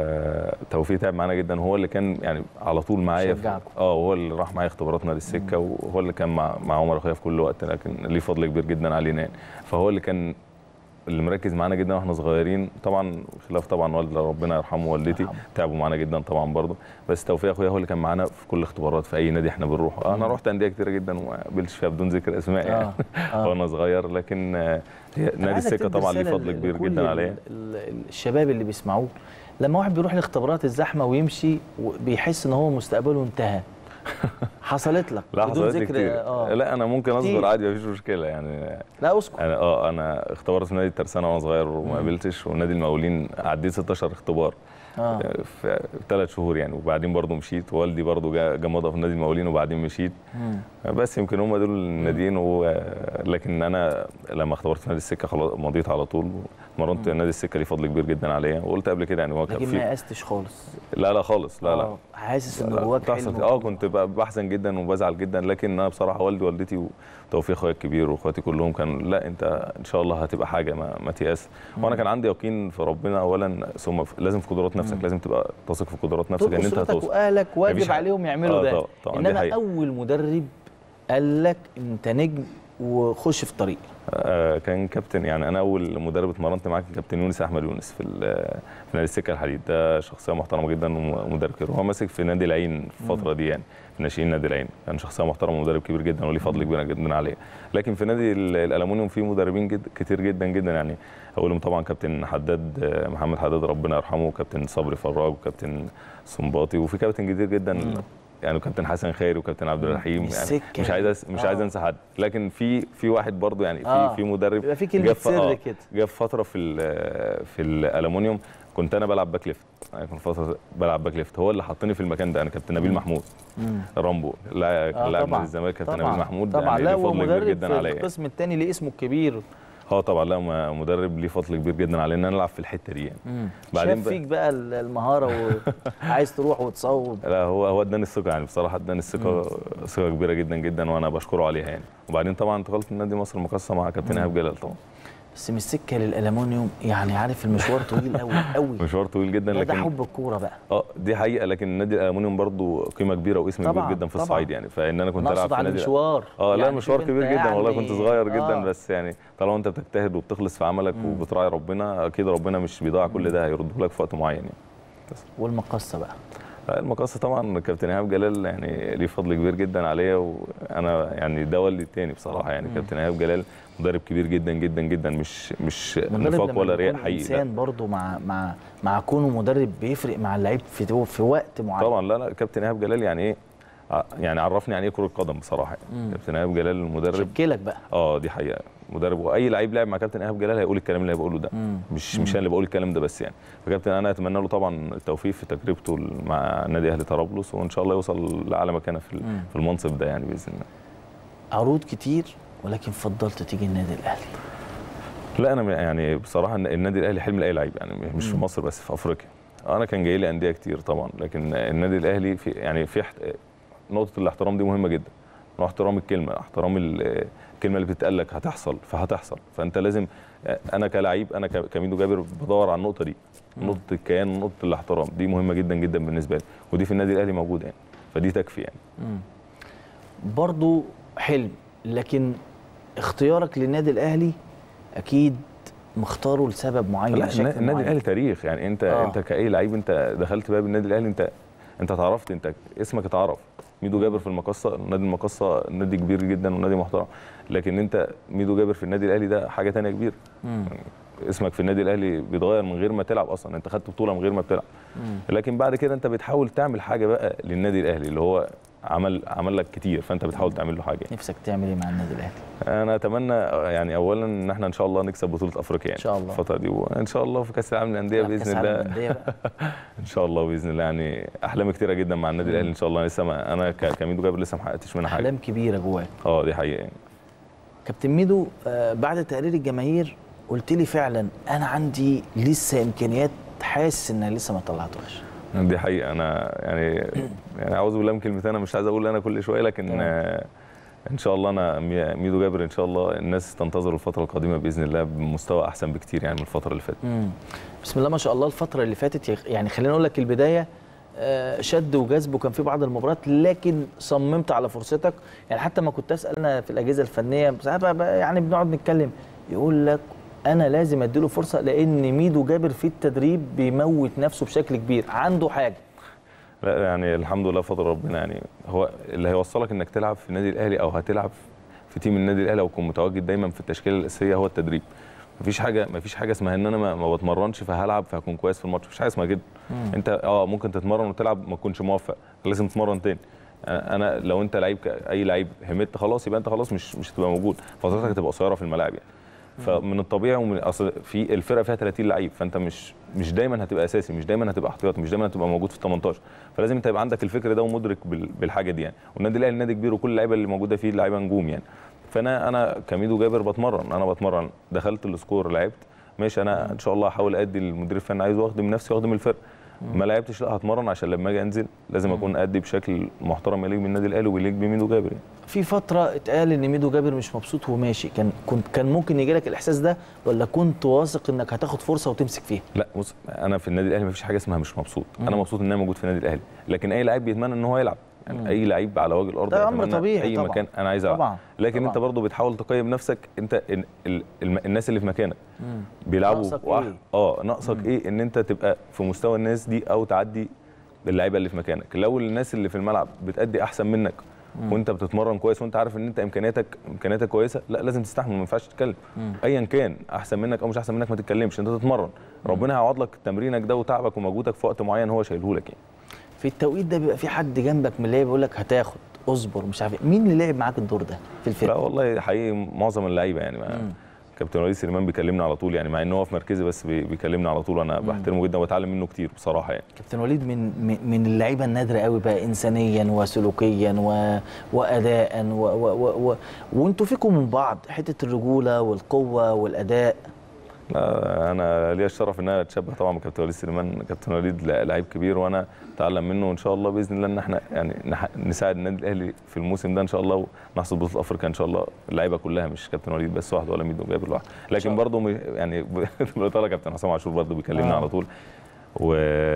فتوفيق تعب معانا جدا هو اللي كان يعني على طول معايا في- شجعكم. اه هو اللي راح معايا اختبارات نادي السكه وهو اللي كان مع مع عمر اخويا في كل وقت لكن ليه فضل كبير جدا علينا يعني فهو اللي كان اللي مركز معانا جدا واحنا صغيرين طبعا خلاف طبعا والد ربنا يرحمه والدتي يرحمه. تعبوا معانا جدا طبعا برضه بس توفيق اخويا هو اللي كان معانا في كل اختبارات في اي نادي احنا بنروحه انا رحت انديه كتيره جدا وما قابلتش فيها بدون ذكر اسماء يعني آه، آه. وانا صغير لكن آه، هي أنا نادي عايزك السكه تدي طبعا ليه رسالة فضل كبير لكل جدا عليا ال- ال- الشباب اللي بيسمعوه لما واحد بيروح الاختبارات الزحمه ويمشي بيحس ان هو مستقبله انتهى حصلت لك لا بدون حصلت لي ذكر كتير اه لا انا ممكن كتير. اصبر عادي مفيش مشكله يعني لا اسكت انا اه انا اختبرت في نادي الترسانه وانا صغير وما قابلتش ونادي المقاولين عديت 16 اختبار اه في ثلاث شهور يعني وبعدين برضو مشيت والدي برضو جا جا مضى في نادي المقاولين وبعدين مشيت مم. بس يمكن هم دول الناديين و... لكن انا لما اختبرت في نادي السكه خلاص مضيت على طول مرنت نادي السكه ليه فضل كبير جدا عليا وقلت قبل كده يعني هو كان لكن ما في يأستش خالص لا لا خالص لا لا آه، حاسس ان لا، جواك بتحصل حلم اه كنت ب- بحزن جدا وبزعل جدا لكن انا بصراحه والدي ووالدتي وتوفيق اخويا الكبير واخواتي كلهم كانوا لا انت ان شاء الله هتبقى حاجه ما, ما تيأس وانا كان عندي يقين في ربنا اولا ثم في لازم في قدرات نفسك لازم تبقى تثق في قدرات نفسك طول ان انت اسرتك هتوصل واهلك مفيش واجب حاجة. عليهم يعملوا آه، ده طبعاً، طبعاً، دي انما حقيقة. اول مدرب قال لك انت نجم وخش في طريق آه، كان كابتن يعني انا اول مدرب اتمرنت معاه كان كابتن يونس احمد يونس في ال- في نادي السكه الحديد ده شخصيه محترمه جدا ومدرب كبير وهو ماسك في نادي العين في الفتره دي يعني في ناشئين نادي العين كان شخصيه محترمه ومدرب كبير جدا وليه فضل كبير جدا عليه لكن في نادي ال- الالومنيوم في مدربين جد كتير جدا جدا يعني اولهم طبعا كابتن حداد آه، محمد حداد ربنا يرحمه وكابتن صبري فراج وكابتن سنباطي وفي كابتن كتير جدا يعني كابتن حسن خيري وكابتن عبد الرحيم يعني السكة مش عايز أس- مش عايز آه. انسى حد لكن في في واحد برضو يعني في آه. في مدرب بيبقى في كلمة جه في- سر آه، كده. جه في فتره في ال- في الالومنيوم كنت انا بلعب باك ليفت يعني كنت فتره بلعب باك ليفت هو اللي حطني في المكان ده انا كابتن نبيل محمود مم. رامبو لا آه، كان لاعب طبعاً. نادي الزمالك كابتن طبعاً. نبيل محمود طبعا يعني لا ليه هو فضل كبير مدرب جدا في عليا يعني. القسم الثاني ليه اسمه الكبير اه طبعا لا م- مدرب ليه فضل كبير جدا عليا ان انا العب في الحته دي يعني مم. بعدين شاف بقى- فيك بقى ال- المهاره وعايز تروح وتصوب لا هو هو اداني الثقه يعني بصراحه اداني الثقه ثقه كبيره جدا جدا وانا بشكره عليها يعني وبعدين طبعا انتقلت من نادي مصر المقاصه مع كابتن ايهاب جلال طبعا بس من السكه للالومنيوم يعني عارف المشوار طويل قوي قوي مشوار طويل جدا ده, ده لكن حب الكوره بقى اه دي حقيقه لكن نادي الالومنيوم برضو قيمه كبيره واسم طبعاً، كبير جدا في طبعاً. الصعيد يعني فان انا كنت نقصد العب في على نادي المشوار. اه لا يعني مشوار شوف كبير أنت جدا والله كنت يعني- صغير جدا آه. بس يعني طالما انت بتجتهد وبتخلص في عملك وبتراعي ربنا اكيد ربنا مش بيضيع كل ده هيرده لك في وقت معين يعني والمقصه بقى لا، المقص طبعا كابتن ايهاب جلال يعني ليه فضل كبير جدا عليا وانا يعني ده والدي التاني بصراحه يعني كابتن ايهاب جلال مدرب كبير جدا جدا جدا مش مش مدرب نفاق لما ولا رياء بيكون حقيقي لا. انسان برضه مع مع مع كونه مدرب بيفرق مع اللعيب في في وقت معين طبعا لا لا كابتن ايهاب جلال يعني ايه ع- يعني عرفني يعني ايه كره قدم بصراحه يعني مم. كابتن ايهاب جلال مدرب شكلك بقى اه دي حقيقه مدرب واي لعيب لعب مع كابتن ايهاب جلال هيقول الكلام اللي أنا بقوله ده مم. مش مش انا اللي بقول الكلام ده بس يعني فكابتن انا اتمنى له طبعا التوفيق في تجربته مع نادي اهلي طرابلس وان شاء الله يوصل لاعلى مكانه في ال- مم. في المنصب ده يعني باذن الله عروض كتير ولكن فضلت تيجي النادي الاهلي لا انا يعني بصراحه إن النادي الاهلي حلم لاي لعيب يعني مش في مم. مصر بس في افريقيا انا كان جاي لي انديه كتير طبعا لكن النادي الاهلي في يعني في احت... نقطه الاحترام دي مهمه جدا واحترام الكلمه احترام ال- الكلمه اللي بتتقال لك هتحصل فهتحصل فانت لازم انا كلاعب انا ك- كميدو جابر بدور على النقطه دي نقطه الكيان ونقطه الاحترام دي مهمه جدا جدا بالنسبه لي ودي في النادي الاهلي موجوده يعني فدي تكفي يعني مم. برضو حلم لكن اختيارك للنادي الاهلي اكيد مختاره لسبب معين لا لشكل النادي معين. الاهلي تاريخ يعني انت آه. آه. انت كاي لعيب انت دخلت باب النادي الاهلي انت انت اتعرفت انت اسمك اتعرف ميدو جابر في المقصه نادي المقصه نادي كبير جدا ونادي محترم لكن انت ميدو جابر في النادي الاهلي ده حاجه تانية كبيره مم. اسمك في النادي الاهلي بيتغير من غير ما تلعب اصلا انت خدت بطوله من غير ما بتلعب مم. لكن بعد كده انت بتحاول تعمل حاجه بقى للنادي الاهلي اللي هو عمل عمل لك كتير فانت بتحاول تعمل له حاجه نفسك تعمل ايه مع النادي الاهلي انا اتمنى يعني اولا ان احنا ان شاء الله نكسب بطوله افريقيا يعني ان شاء الله الفتره دي وان شاء الله في كاس العالم للانديه لا، كأس باذن العالم الله للأندية بقى. ان شاء الله باذن الله يعني احلام كتيره جدا مع النادي الاهلي ان شاء الله لسه ما انا ك- كميدو جابر لسه ما حققتش منها حاجه احلام كبيره جواك اه دي حقيقه يعني كابتن ميدو آه، بعد تقرير الجماهير قلت لي فعلا انا عندي لسه امكانيات حاسس انها لسه ما طلعتهاش دي حقيقه انا يعني يعني اعوذ بالله من كلمتين انا مش عايز اقول انا كل شويه لكن تمام. آه ان شاء الله انا مي- ميدو جابر ان شاء الله الناس تنتظر الفتره القادمه باذن الله بمستوى احسن بكتير يعني من الفتره اللي فاتت مم. بسم الله ما شاء الله الفتره اللي فاتت يخ- يعني خلينا اقول لك البدايه آه، شد وجذب وكان في بعض المباريات لكن صممت على فرصتك يعني حتى ما كنت اسال انا في الاجهزه الفنيه ساعات بقى- بقى يعني بنقعد نتكلم يقول لك انا لازم اديله فرصه لان ميدو جابر في التدريب بيموت نفسه بشكل كبير عنده حاجه لا يعني الحمد لله فضل ربنا يعني هو اللي هيوصلك انك تلعب في النادي الاهلي او هتلعب في تيم النادي الاهلي او تكون متواجد دايما في التشكيله الاساسيه هو التدريب مفيش حاجه مفيش حاجه اسمها ان انا ما, ما بتمرنش فهلعب فهكون كويس في الماتش مفيش حاجه اسمها كده مم. انت اه ممكن تتمرن وتلعب ما تكونش موفق لازم تتمرن تاني انا أنا لو انت لعيب ك- اي لعيب همت خلاص يبقى انت خلاص مش مش هتبقى موجود فترتك هتبقى قصيره في الملاعب يعني فمن الطبيعي ومن اصل في الفرقه فيها 30 لعيب فانت مش مش دايما هتبقى اساسي مش دايما هتبقى احتياطي مش دايما هتبقى موجود في ال 18 فلازم انت يبقى عندك الفكر ده ومدرك بال- بالحاجه دي يعني والنادي الاهلي نادي كبير وكل اللعيبه اللي موجوده فيه لعيبه نجوم يعني فانا انا كميدو جابر بتمرن انا بتمرن دخلت السكور لعبت ماشي انا ان شاء الله هحاول ادي المدير الفني عايز واخدم نفسي واخدم الفرقه ما لعبتش لا هتمرن عشان لما اجي انزل لازم اكون ادي بشكل محترم يليق بالنادي الاهلي ويليق بميدو جابر يعني. في فتره اتقال ان ميدو جابر مش مبسوط وهو ماشي كان كنت كان ممكن يجي لك الاحساس ده ولا كنت واثق انك هتاخد فرصه وتمسك فيها لا بص انا في النادي الاهلي مفيش حاجه اسمها مش مبسوط مم. انا مبسوط ان انا موجود في النادي الاهلي لكن اي لعيب بيتمنى ان هو يلعب يعني مم. اي لعيب على وجه الارض ده أمر يتمنى طبيعي اي طبعاً. مكان انا عايز العب طبعاً. لكن طبعاً. انت برضه بتحاول تقيم نفسك انت ال ال ال الناس اللي في مكانك مم. بيلعبوا ناقصك وأح- إيه؟ اه ناقصك ايه ان انت تبقى في مستوى الناس دي او تعدي اللعيبه اللي في مكانك لو الناس اللي في الملعب بتأدي احسن منك مم. وانت بتتمرن كويس وانت عارف ان انت امكانياتك امكانياتك كويسه لا لازم تستحمل ما ينفعش تتكلم مم. ايا كان احسن منك او مش احسن منك ما تتكلمش انت تتمرن ربنا هيعوض لك تمرينك ده وتعبك ومجهودك في وقت معين هو شايله لك يعني في التوقيت ده بيبقى في حد جنبك من اللعيبه يقول لك هتاخد اصبر مش عارف إيه. مين اللي لعب معاك الدور ده في الفرقه لا والله حقيقي معظم اللعيبه يعني ما مم. كابتن وليد سليمان بيكلمني على طول يعني مع ان هو في مركزي بس بي- بيكلمني على طول انا مم. بحترمه جدا وبتعلم منه كتير بصراحه يعني كابتن وليد من من- من اللعيبه النادره قوي بقى انسانيا وسلوكيا و... واداء و... و... و... و... وانتوا فيكم من بعض حته الرجوله والقوه والاداء لا انا ليا الشرف ان انا اتشبه طبعا بكابتن وليد سليمان كابتن وليد لا- لعيب كبير وانا اتعلم منه وان شاء الله باذن الله ان احنا يعني نح- نساعد النادي الاهلي في الموسم ده ان شاء الله ونحصد بطوله افريقيا ان شاء الله اللعيبه كلها مش كابتن وليد بس واحد ولا ميدو جابر لوحده لكن برضه م- يعني بالإطالة كابتن حسام عاشور برضه بيكلمنا آه. على طول و...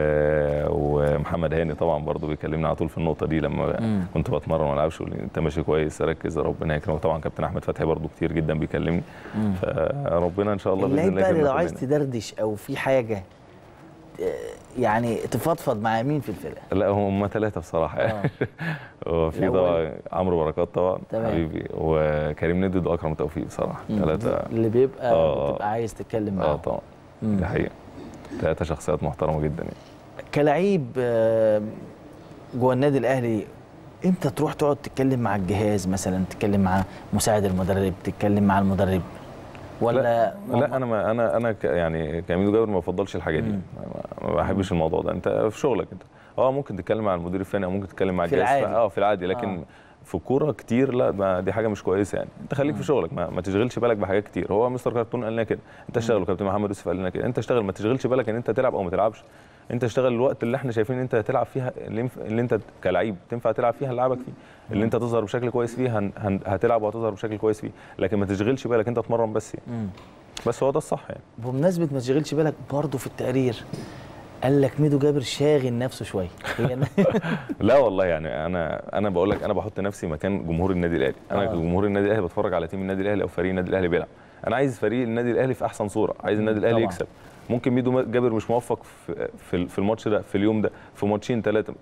ومحمد هاني طبعا برضه بيكلمنا على طول في النقطه دي لما مم. كنت بتمرن ما العبش يقول لي انت ماشي كويس ركز ربنا يكرمك طبعا كابتن احمد فتحي برضه كتير جدا بيكلمني مم. فربنا ان شاء الله باذن اللعيب الله بقى اللي يكرمنا لو عايز كلنا. تدردش او في حاجه آه، يعني تفضفض مع مين في الفرقه لا هم ثلاثة بصراحة يعني هو في الأول. طبعا عمرو بركات طبعا تمام. حبيبي وكريم ندد واكرم توفيق بصراحة مم. ثلاثة اللي بيبقى آه. بتبقى عايز تتكلم اه معاه طبعا مم. دي حقيقة ثلاثة شخصيات محترمة جدا يعني كلعيب آه، جوه النادي الاهلي امتى تروح تقعد تتكلم مع الجهاز مثلا تتكلم مع مساعد المدرب تتكلم مع المدرب ولا لا, لا انا ما انا انا ك يعني كميدو جابر ما بفضلش الحاجة دي ما, ما بحبش الموضوع ده انت في شغلك انت اه ممكن تتكلم مع المدير الفني او ممكن تتكلم مع في الجهاز العادي. اه في العادي لكن آه. آه. في الكوره كتير لا ما دي حاجه مش كويسه يعني انت خليك في شغلك ما, ما تشغلش بالك بحاجات كتير هو مستر كارتون قال لنا كده انت اشتغل وكابتن محمد يوسف قال لنا كده انت اشتغل ما تشغلش بالك ان انت تلعب او ما تلعبش انت اشتغل الوقت اللي احنا شايفين ان انت هتلعب فيها اللي, ينف... اللي انت كلعيب تنفع تلعب فيها لعبك فيه اللي انت تظهر بشكل كويس فيه هن... هن... هتلعب وهتظهر بشكل كويس فيه لكن ما تشغلش بالك انت تتمرن بس يعني. مم. بس هو ده الصح يعني بمناسبه ما تشغلش بالك برضه في التقرير قال لك ميدو جابر شاغل نفسه شويه هي لا والله يعني انا انا بقول لك انا بحط نفسي مكان جمهور النادي الاهلي انا آه. كجمهور النادي الاهلي بتفرج على تيم النادي الاهلي او فريق النادي الاهلي بيلعب انا عايز فريق النادي الاهلي في احسن صوره عايز النادي الاهلي طبعاً. يكسب ممكن ميدو جابر مش موفق في في في الماتش ده في اليوم ده في ماتشين ثلاثه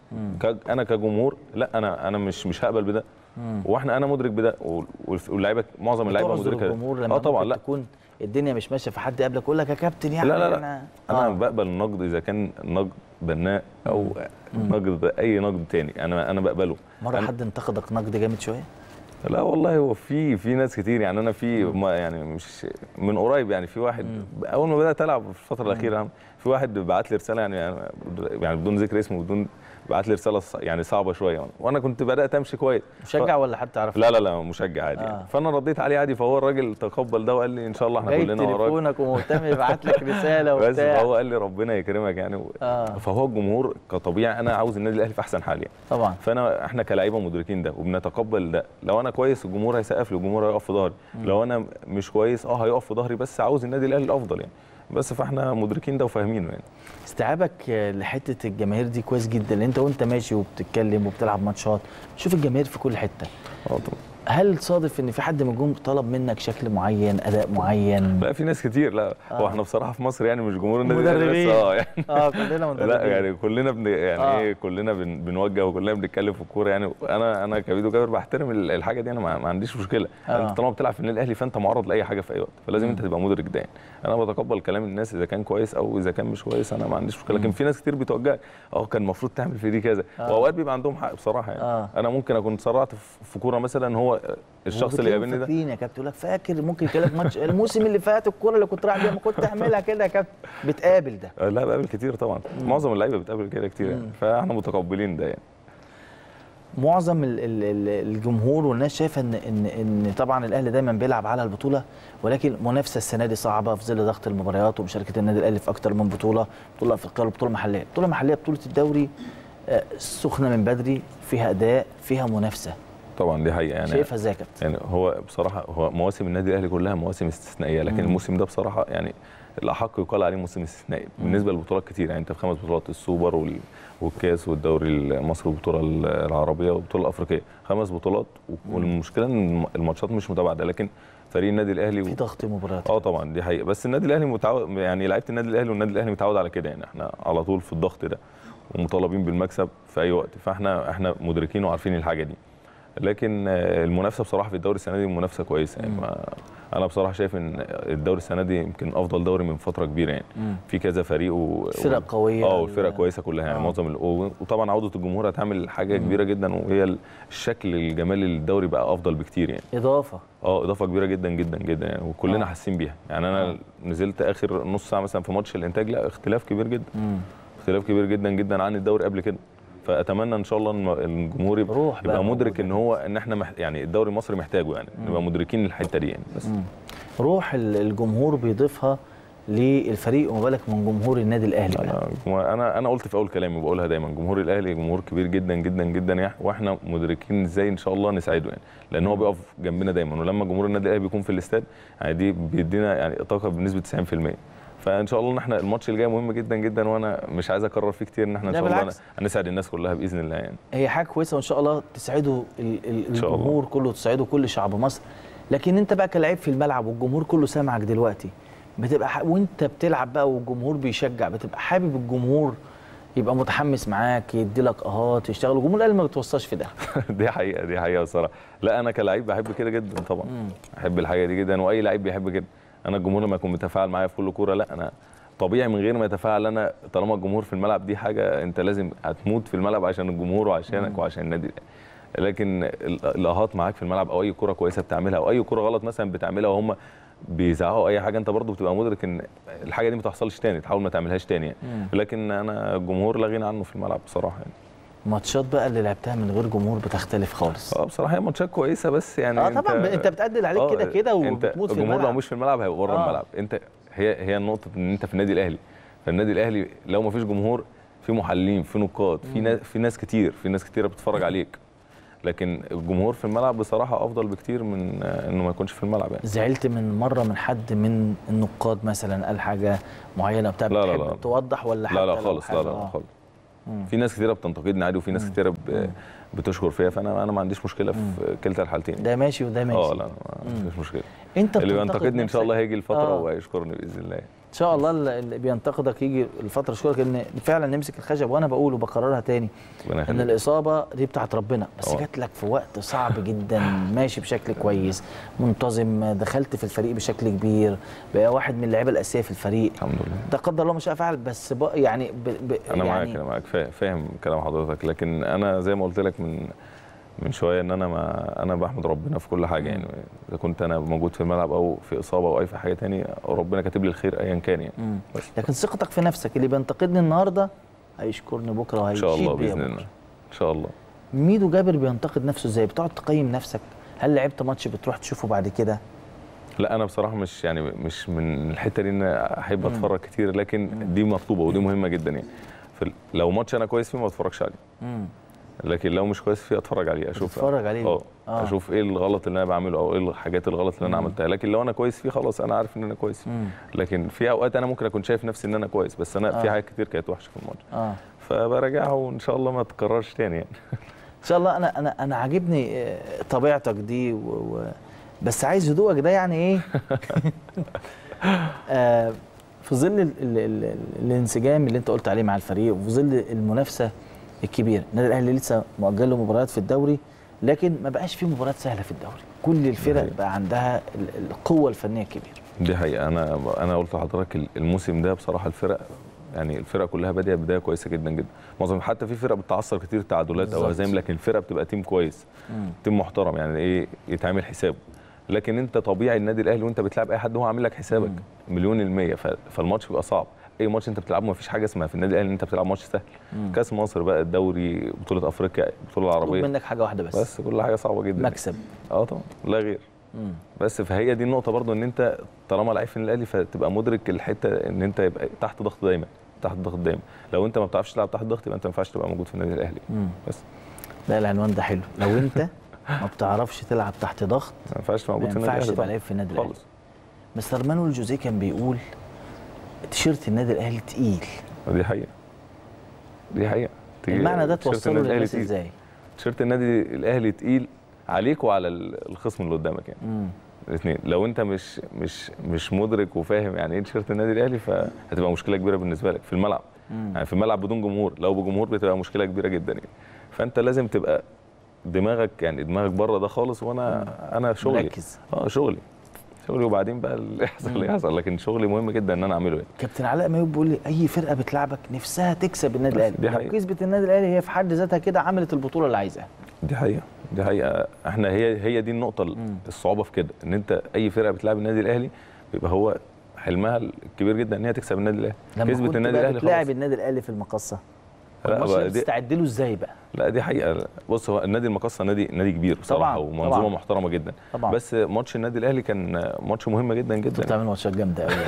انا كجمهور لا انا انا مش مش هقبل بده مم. واحنا انا مدرك بده وال- واللعيبه معظم اللعيبه بتعذر مدركه ده الجمهور لما اه طبعا ممكن لا تكون الدنيا مش ماشيه في حد قبلك يقول لك يا كابتن يعني لا لا لا انا انا آه. بقبل النقد اذا كان نقد بناء او نقد اي نقد تاني انا انا بقبله مره أنا- حد انتقدك نقد جامد شويه لا والله هو في في ناس كتير يعني انا في ما يعني مش من قريب يعني في واحد اول ما بدات العب في الفتره الاخيره في واحد بعت لي رساله يعني يعني بدون ذكر اسمه بدون بعت لي رساله ص- يعني صعبه شويه وانا كنت بدات امشي كويس مشجع ولا حد تعرف لا لا لا مشجع عادي آه. يعني. فانا رديت عليه عادي فهو الراجل تقبل ده وقال لي ان شاء الله احنا جاي كلنا وراك تليفونك ومهتم يبعت لك رساله بس وبتاع فهو قال لي ربنا يكرمك يعني و... آه. فهو الجمهور كطبيعي انا عاوز النادي الاهلي في احسن حال يعني طبعا فانا احنا كلاعيبه مدركين ده وبنتقبل ده لو انا كويس الجمهور هيسقف لي الجمهور هيقف في ظهري لو انا مش كويس اه هيقف في ظهري بس عاوز النادي الاهلي الافضل يعني بس فاحنا مدركين ده وفاهمينه يعني استيعابك لحته الجماهير دي كويس جدا لان انت وانت ماشي وبتتكلم وبتلعب ماتشات تشوف الجماهير في كل حته اه طبعا هل صادف ان في حد من الجمهور طلب منك شكل معين اداء معين لا في ناس كتير لا هو آه. احنا بصراحه في مصر يعني مش جمهور النادي الاهلي مدربين بس اه يعني اه كلنا مدربين لا يعني كلنا بن يعني آه. ايه كلنا بن بنوجه وكلنا بنتكلم في الكوره يعني انا انا كبيدو جابر بحترم ال- الحاجه دي انا ما, ما عنديش مشكله آه. انت طالما بتلعب في النادي الاهلي فانت معرض لاي حاجه في اي وقت فلازم انت تبقى مدرك ده يعني انا بتقبل كلام الناس اذا كان كويس او اذا كان مش كويس انا ما عنديش مشكله لكن في ناس كتير بتوجهك اه كان المفروض تعمل في دي كذا آه. واوقات بيبقى عندهم حق بصراحه يعني آه. انا ممكن اكون اتسرعت في- في كوره مثلا هو الشخص اللي وبتلاقيهم قابلني ده فاكرين يا كابتن يقول لك فاكر ممكن يكلمك ماتش الموسم اللي فات الكوره اللي كنت رايح بيها ما كنت اعملها كده يا كابتن بتقابل ده آه، لا بقابل كتير طبعا معظم اللعيبه بتقابل كده كتير يعني فاحنا متقبلين ده يعني معظم ال- ال- ال- الجمهور والناس شايفه ان ان ان طبعا الاهلي دايما بيلعب على البطوله ولكن المنافسه السنه دي صعبه في ظل ضغط المباريات ومشاركه النادي الاهلي في اكتر من بطوله بطوله افريقيه وبطوله محليه بطوله محليه بطوله الدوري آه، سخنه من بدري فيها اداء فيها منافسه طبعا دي حقيقه يعني شايفها ازاي يا كابتن يعني هو بصراحه هو مواسم النادي الاهلي كلها مواسم استثنائيه لكن مم. الموسم ده بصراحه يعني الاحق يقال عليه موسم استثنائي بالنسبه للبطولات كتير يعني انت في خمس بطولات السوبر وال- والكاس والدوري المصري والبطوله العربيه والبطوله الافريقيه خمس بطولات والمشكله ان الماتشات مش متباعده لكن فريق النادي الاهلي في ضغط مباريات اه طبعا دي حقيقه بس النادي الاهلي متعود يعني لعيبه النادي الاهلي والنادي الاهلي متعود على كده يعني احنا على طول في الضغط ده ومطالبين بالمكسب في اي وقت فاحنا احنا مدركين وعارفين الحاجه دي لكن آه، المنافسه بصراحه في الدوري السنه دي منافسه كويسه يعني ما انا بصراحه شايف ان الدوري السنه دي يمكن افضل دوري من فتره كبيره يعني مم. في كذا فريق و... فرق قوية. اه والفرق كويسه كلها يعني آه. معظم ال... و- وطبعا عوده الجمهور هتعمل حاجه كبيره جدا وهي ال- الشكل الجمالي للدوري بقى افضل بكتير يعني اضافه اه اضافه كبيره جدا جدا جدا يعني وكلنا آه. حاسين بيها يعني انا آه. نزلت اخر نص ساعه مثلا في ماتش الانتاج لا اختلاف كبير جدا مم. اختلاف كبير جدا جدا عن الدوري قبل كده فاتمنى ان شاء الله ان الجمهور يبقى, روح بقى يبقى مدرك موجودة. ان هو ان احنا مح... يعني الدوري المصري محتاجه يعني نبقى مدركين الحته دي يعني بس مم. روح ال- الجمهور بيضيفها للفريق وما بالك من جمهور النادي الاهلي بقى. انا انا انا قلت في اول كلامي وبقولها دايما جمهور الاهلي جمهور كبير جدا جدا جدا يعني واحنا مدركين ازاي ان شاء الله نساعده يعني لان هو بيقف جنبنا دايما ولما جمهور النادي الاهلي بيكون في الاستاد يعني دي بيدينا يعني طاقه بنسبه 90% فان شاء الله ان احنا الماتش اللي جاي مهم جدا جدا وانا مش عايز اكرر فيه كتير ان احنا ان لا شاء الله بالعكس. هنسعد الناس كلها باذن الله يعني هي حاجه كويسه وان شاء الله تسعده ال- ال- شاء الله. الجمهور كله تسعده كل شعب مصر لكن انت بقى كلاعب في الملعب والجمهور كله سامعك دلوقتي بتبقى ح... وانت بتلعب بقى والجمهور بيشجع بتبقى حابب الجمهور يبقى متحمس معاك يدي لك اهات يشتغل الجمهور قال ما بتوصاش في ده دي حقيقه دي حقيقه بصراحه لا انا كلاعب بحب كده جدا طبعا مم. احب الحاجه دي جدا واي لعيب بيحب كده انا الجمهور لما يكون متفاعل معايا في كل كوره لا انا طبيعي من غير ما يتفاعل انا طالما الجمهور في الملعب دي حاجه انت لازم هتموت في الملعب عشان الجمهور وعشانك وعشان النادي لكن ال- الاهات معاك في الملعب او اي كوره كويسه بتعملها او اي كوره غلط مثلا بتعملها وهم بيزعقوا اي حاجه انت برضو بتبقى مدرك ان الحاجه دي ما تحصلش تاني تحاول ما تعملهاش تاني يعني مم. لكن انا الجمهور لا غنى عنه في الملعب بصراحه يعني ماتشات بقى اللي لعبتها من غير جمهور بتختلف خالص اه بصراحه هي ماتشات كويسه بس يعني اه طبعا انت بتأدي اللي عليك آه، كده كده انت وبتموت في الجمهور لو الملعب مش في الملعب هيبقى بره آه. الملعب انت هي هي النقطه ان انت في النادي الاهلي فالنادي الاهلي لو ما فيش جمهور في محللين في نقاد في ناس في ناس كتير في ناس كتيره بتتفرج عليك لكن الجمهور في الملعب بصراحه افضل بكتير من آه، انه ما يكونش في الملعب يعني زعلت من مره من حد من النقاد مثلا قال حاجه معينه بتاع لا، لا، بتحب لا. توضح ولا لا لا حتى لو خالص لا حاجة- لا, لا آه. خالص مم. في ناس كتيره بتنتقدني عادي وفي ناس كتيره ب- بتشكر فيا فانا انا ما عنديش مشكله في كلتا الحالتين ده ماشي وده ماشي اه لا ما مم. عنديش مشكله انت اللي بتنتقد بينتقدني ان شاء الله نفسك؟ هيجي الفتره آه. وهيشكرني باذن الله ان شاء الله اللي اللي بينتقدك يجي الفتره اشكرك ان فعلا نمسك الخشب وانا بقول وبكررها تاني ربنا ان يخليك. الاصابه دي بتاعت ربنا بس طبعا. جات لك في وقت صعب جدا ماشي بشكل كويس منتظم دخلت في الفريق بشكل كبير بقى واحد من اللعيبه الاساسيه في الفريق الحمد لله ده قدر الله ما شاء فعل بس بق يعني ب ب انا يعني معاك انا معاك فا- فاهم كلام حضرتك لكن انا زي ما قلت لك من من شويه ان انا ما انا بحمد ربنا في كل حاجه يعني اذا كنت انا موجود في الملعب او في اصابه او اي في حاجه تانية ربنا كاتب لي الخير ايا كان يعني مم. لكن ثقتك في نفسك اللي بينتقدني النهارده هيشكرني بكره ان وهيشيد شاء الله بيا باذن بكرة. الله ان شاء الله ميدو جابر بينتقد نفسه ازاي بتقعد تقيم نفسك هل لعبت ماتش بتروح تشوفه بعد كده لا انا بصراحه مش يعني مش من الحته دي ان أنا احب مم. اتفرج كتير لكن دي مطلوبه ودي مهمه جدا يعني فال- لو ماتش انا كويس فيه ما اتفرجش عليه مم. لكن لو مش كويس فيه اتفرج عليه اشوف تتفرج عليه. اه آه. اشوف ايه الغلط اللي انا بعمله او ايه الحاجات الغلط اللي انا عملتها لكن لو انا كويس فيه خلاص انا عارف ان انا كويس فيه مم. لكن في اوقات انا ممكن اكون شايف نفسي ان انا كويس بس انا آه. في حاجات كتير كانت وحشه في الماتش اه فبراجعها وان شاء الله ما تتكررش تاني يعني ان شاء الله انا انا انا عاجبني آه، طبيعتك دي و... و... بس عايز هدوءك ده يعني ايه آه في ظل ال... ال... ال... الانسجام اللي انت قلت عليه مع الفريق وفي ظل المنافسه الكبيره النادي الاهلي لسه مؤجل له مباريات في الدوري لكن ما بقاش فيه مباريات سهله في الدوري كل الفرق بقى عندها ال- القوه الفنيه الكبيره دي حقيقه انا انا قلت لحضرتك الموسم ده بصراحه الفرق يعني الفرق كلها بادئه بدايه كويسه جدا جدا معظم حتى في فرق بتتعثر كتير تعادلات او بالظبط. هزايم لكن الفرقه بتبقى تيم كويس مم. تيم محترم يعني ايه يتعمل حسابه لكن انت طبيعي النادي الاهلي وانت بتلعب اي حد هو عامل لك حسابك مليون المية ف- فالماتش بيبقى صعب اي ماتش انت بتلعبه ما فيش حاجه اسمها في النادي الاهلي ان انت بتلعب ماتش سهل مم. كاس مصر بقى الدوري بطوله افريقيا البطوله مطلوب العربيه منك حاجه واحده بس, بس كل حاجه صعبه جدا مكسب اه طبعا لا غير مم. بس فهي دي النقطه برضو ان انت طالما لعيب في النادي الاهلي فتبقى مدرك الحته ان انت يبقى تحت ضغط دايما تحت ضغط دايما لو انت ما بتعرفش تلعب تحت ضغط يبقى انت ما ينفعش تبقى موجود في النادي الاهلي مم. بس لا العنوان ده حلو لو انت ما بتعرفش تلعب تحت ضغط ما ينفعش تبقى ما موجود في النادي ينفعش الاهلي تبقى طبعاً. لعيب في النادي الاهلي خالص مستر مانويل جوزيه كان بيقول تيشيرت النادي الاهلي تقيل دي حقيقه دي حقيقه تيجي المعنى ده تيشيرت توصله النادي الأهلي للناس تقيل. ازاي؟ تيشيرت النادي الاهلي تقيل عليك وعلى ال- الخصم اللي قدامك يعني مم. الاثنين لو انت مش مش مش مدرك وفاهم يعني ايه تيشيرت النادي الاهلي فهتبقى مشكله كبيره بالنسبه لك في الملعب مم. يعني في الملعب بدون جمهور لو بجمهور بتبقى مشكله كبيره جدا يعني فانت لازم تبقى دماغك يعني دماغك بره ده خالص وانا انا شغلي مركز. اه شغلي شغلي وبعدين بقى اللي يحصل اللي يحصل لكن شغلي مهم جدا ان انا اعمله يعني كابتن علاء مايوب بيقول لي اي فرقه بتلعبك نفسها تكسب النادي بس الاهلي دي لو حقيقة. كسبت النادي الاهلي هي في حد ذاتها كده عملت البطوله اللي عايزاها دي حقيقه دي حقيقه احنا هي هي دي النقطه ال- الصعوبه في كده ان انت اي فرقه بتلعب النادي الاهلي بيبقى هو حلمها الكبير جدا ان هي تكسب النادي الاهلي لما كسبت كنت النادي بقى الاهلي بتلاعب خلاص النادي الاهلي في المقصه لا الماتش بقى ده دي بتستعد له ازاي بقى؟ لا دي حقيقه بص هو النادي المقصه نادي نادي كبير بصراحه طبعاً، ومنظومه طبعاً. محترمه جدا طبعاً. بس ماتش النادي الاهلي كان ماتش مهم جدا انت جدا بتعمل ماتشات جامده قوي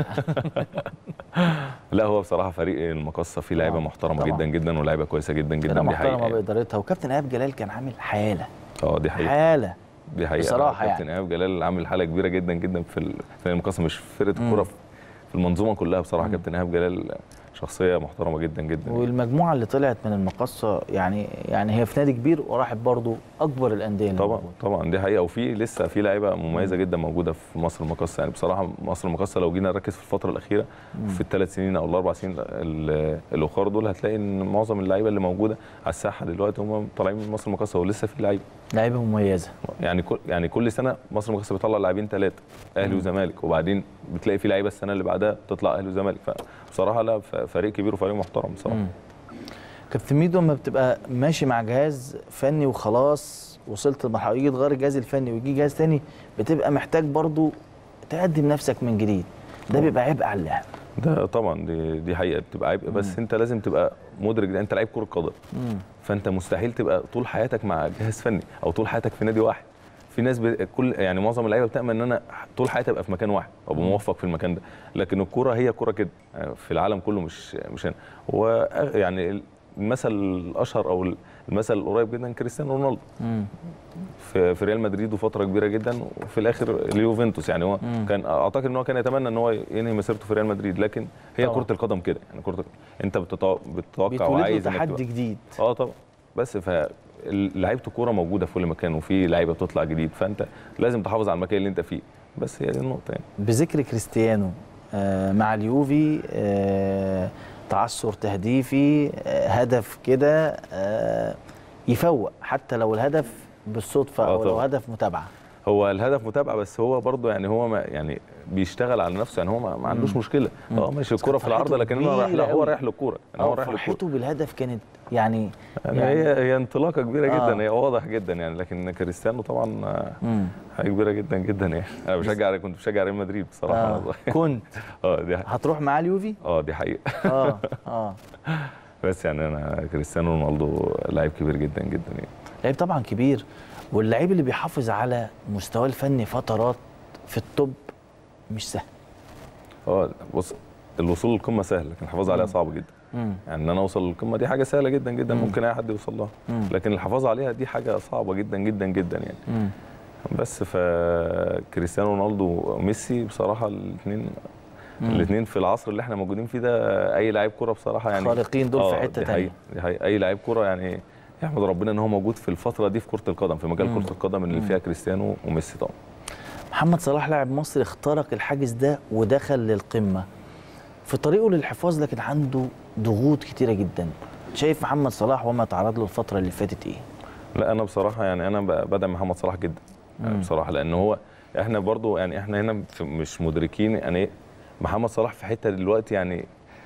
لا هو بصراحه فريق المقصه فيه لعيبه طبعاً، محترمه طبعاً. جدا جدا ولاعيبه كويسه جدا جدا فرقه دي محترمه حقيقه بادارتها وكابتن ايهاب جلال كان عامل حاله اه دي حقيقه حاله دي حقيقه بصراحة كابتن يعني. ايهاب جلال عامل حاله كبيره جدا جدا في ال- في المقصه مش في فرقه الكوره في المنظومه كلها بصراحه كابتن ايهاب جلال شخصيه محترمه جدا جدا والمجموعه اللي طلعت من المقصه يعني يعني هي في نادي كبير وراحت برضو اكبر الانديه اللي طبعا موجودة. طبعا دي حقيقه وفي لسه في لعيبه مميزه جدا موجوده في مصر المقاصه يعني بصراحه مصر المقاصه لو جينا نركز في الفتره الاخيره في الثلاث سنين او الاربع سنين ال- الاخر دول هتلاقي ان معظم اللعيبه اللي موجوده على الساحه دلوقتي هم طالعين من مصر المقاصه ولسه في لعيبه لعيبه مميزه يعني كل يعني كل سنه مصر المقاصه بيطلع لاعبين ثلاثه اهلي وزمالك وبعدين بتلاقي في لعيبه السنه اللي بعدها تطلع اهلي وزمالك فبصراحه لا ف- فريق كبير وفريق محترم بصراحه مم. كابتن ميدو لما بتبقى ماشي مع جهاز فني وخلاص وصلت لمرحله يجي تغير الجهاز الفني ويجي جهاز تاني بتبقى محتاج برضو تقدم نفسك من جديد ده بيبقى عبء على اللاعب ده طبعا دي دي حقيقه بتبقى عيب بس انت لازم تبقى مدرك ده انت لعيب كره قدم فانت مستحيل تبقى طول حياتك مع جهاز فني او طول حياتك في نادي واحد في في ناس ب... كل يعني معظم اللعيبه بتامل ان انا طول حياتي ابقى في مكان واحد ابقى موفق في المكان ده لكن الكوره هي كوره كده يعني في العالم كله مش مش هنا هو أغ- يعني المثل الاشهر او المثل القريب جدا كريستيانو رونالدو مم. في في ريال مدريد وفتره كبيره جدا وفي الاخر اليوفنتوس يعني هو مم. كان اعتقد ان هو كان يتمنى ان هو ينهي مسيرته في ريال مدريد لكن هي طبعا. كره القدم كده يعني كره انت بتتوقع, بتتوقع بيتولد له وعايز إنك تحدي تبقى- جديد اه طبعا بس ف لعيبه الكوره موجوده في كل مكان وفي لعيبه بتطلع جديد فانت لازم تحافظ على المكان اللي انت فيه بس هي دي النقطه يعني بذكر كريستيانو آه، مع اليوفي آه، تعثر تهديفي آه، هدف كده آه، يفوق حتى لو الهدف بالصدفه آه او لو طبعا. هدف متابعه هو الهدف متابعه بس هو برضه يعني هو ما يعني بيشتغل على نفسه يعني هو ما, ما عندوش مم. مشكله مم. اه ماشي الكوره في العارضه فرحته لكن هو رايح كبيرة له- هو أوي. رايح للكوره يعني هو اه رايح للكوره فرحته بالهدف كانت يعني يعني هي هي انطلاقه كبيره آه. جدا هي واضح جدا يعني لكن كريستيانو طبعا آه، مم. حاجه كبيره جدا جدا يعني انا بشجع كنت بشجع ريال مدريد بصراحه آه. وأنا صغير. كنت اه دي حقيقة. هتروح معاه اليوفي اه دي حقيقه اه اه بس يعني انا كريستيانو رونالدو لعيب كبير جدا جدا يعني لعيب طبعا كبير واللعيب اللي بيحافظ على مستواه الفني فترات في التوب مش سهل اه بص الوصول للقمه سهل لكن الحفاظ عليها مم. صعب جدا مم. يعني ان انا اوصل للقمه دي حاجه سهله جدا جدا مم. ممكن اي حد يوصل لها مم. لكن الحفاظ عليها دي حاجه صعبه جدا جدا جدا يعني مم. بس فكريستيانو رونالدو وميسي بصراحه الاثنين مم. الاثنين في العصر اللي احنا موجودين فيه ده اي لعيب كوره بصراحه يعني خارقين دول في آه، حتة دي تانية. حقيقة دي حقيقة اي لعيب كوره يعني يحمد ربنا ان هو موجود في الفتره دي في كره القدم في مجال مم. كره القدم اللي مم. فيها كريستيانو وميسي طبعا محمد صلاح لاعب مصري اخترق الحاجز ده ودخل للقمه في طريقه للحفاظ لكن عنده ضغوط كتيره جدا شايف محمد صلاح وما تعرض له الفتره اللي فاتت ايه لا انا بصراحه يعني انا ب- بدعم محمد صلاح جدا يعني مم. بصراحه لان هو احنا برضو يعني احنا هنا في- مش مدركين يعني إيه محمد صلاح في حته دلوقتي يعني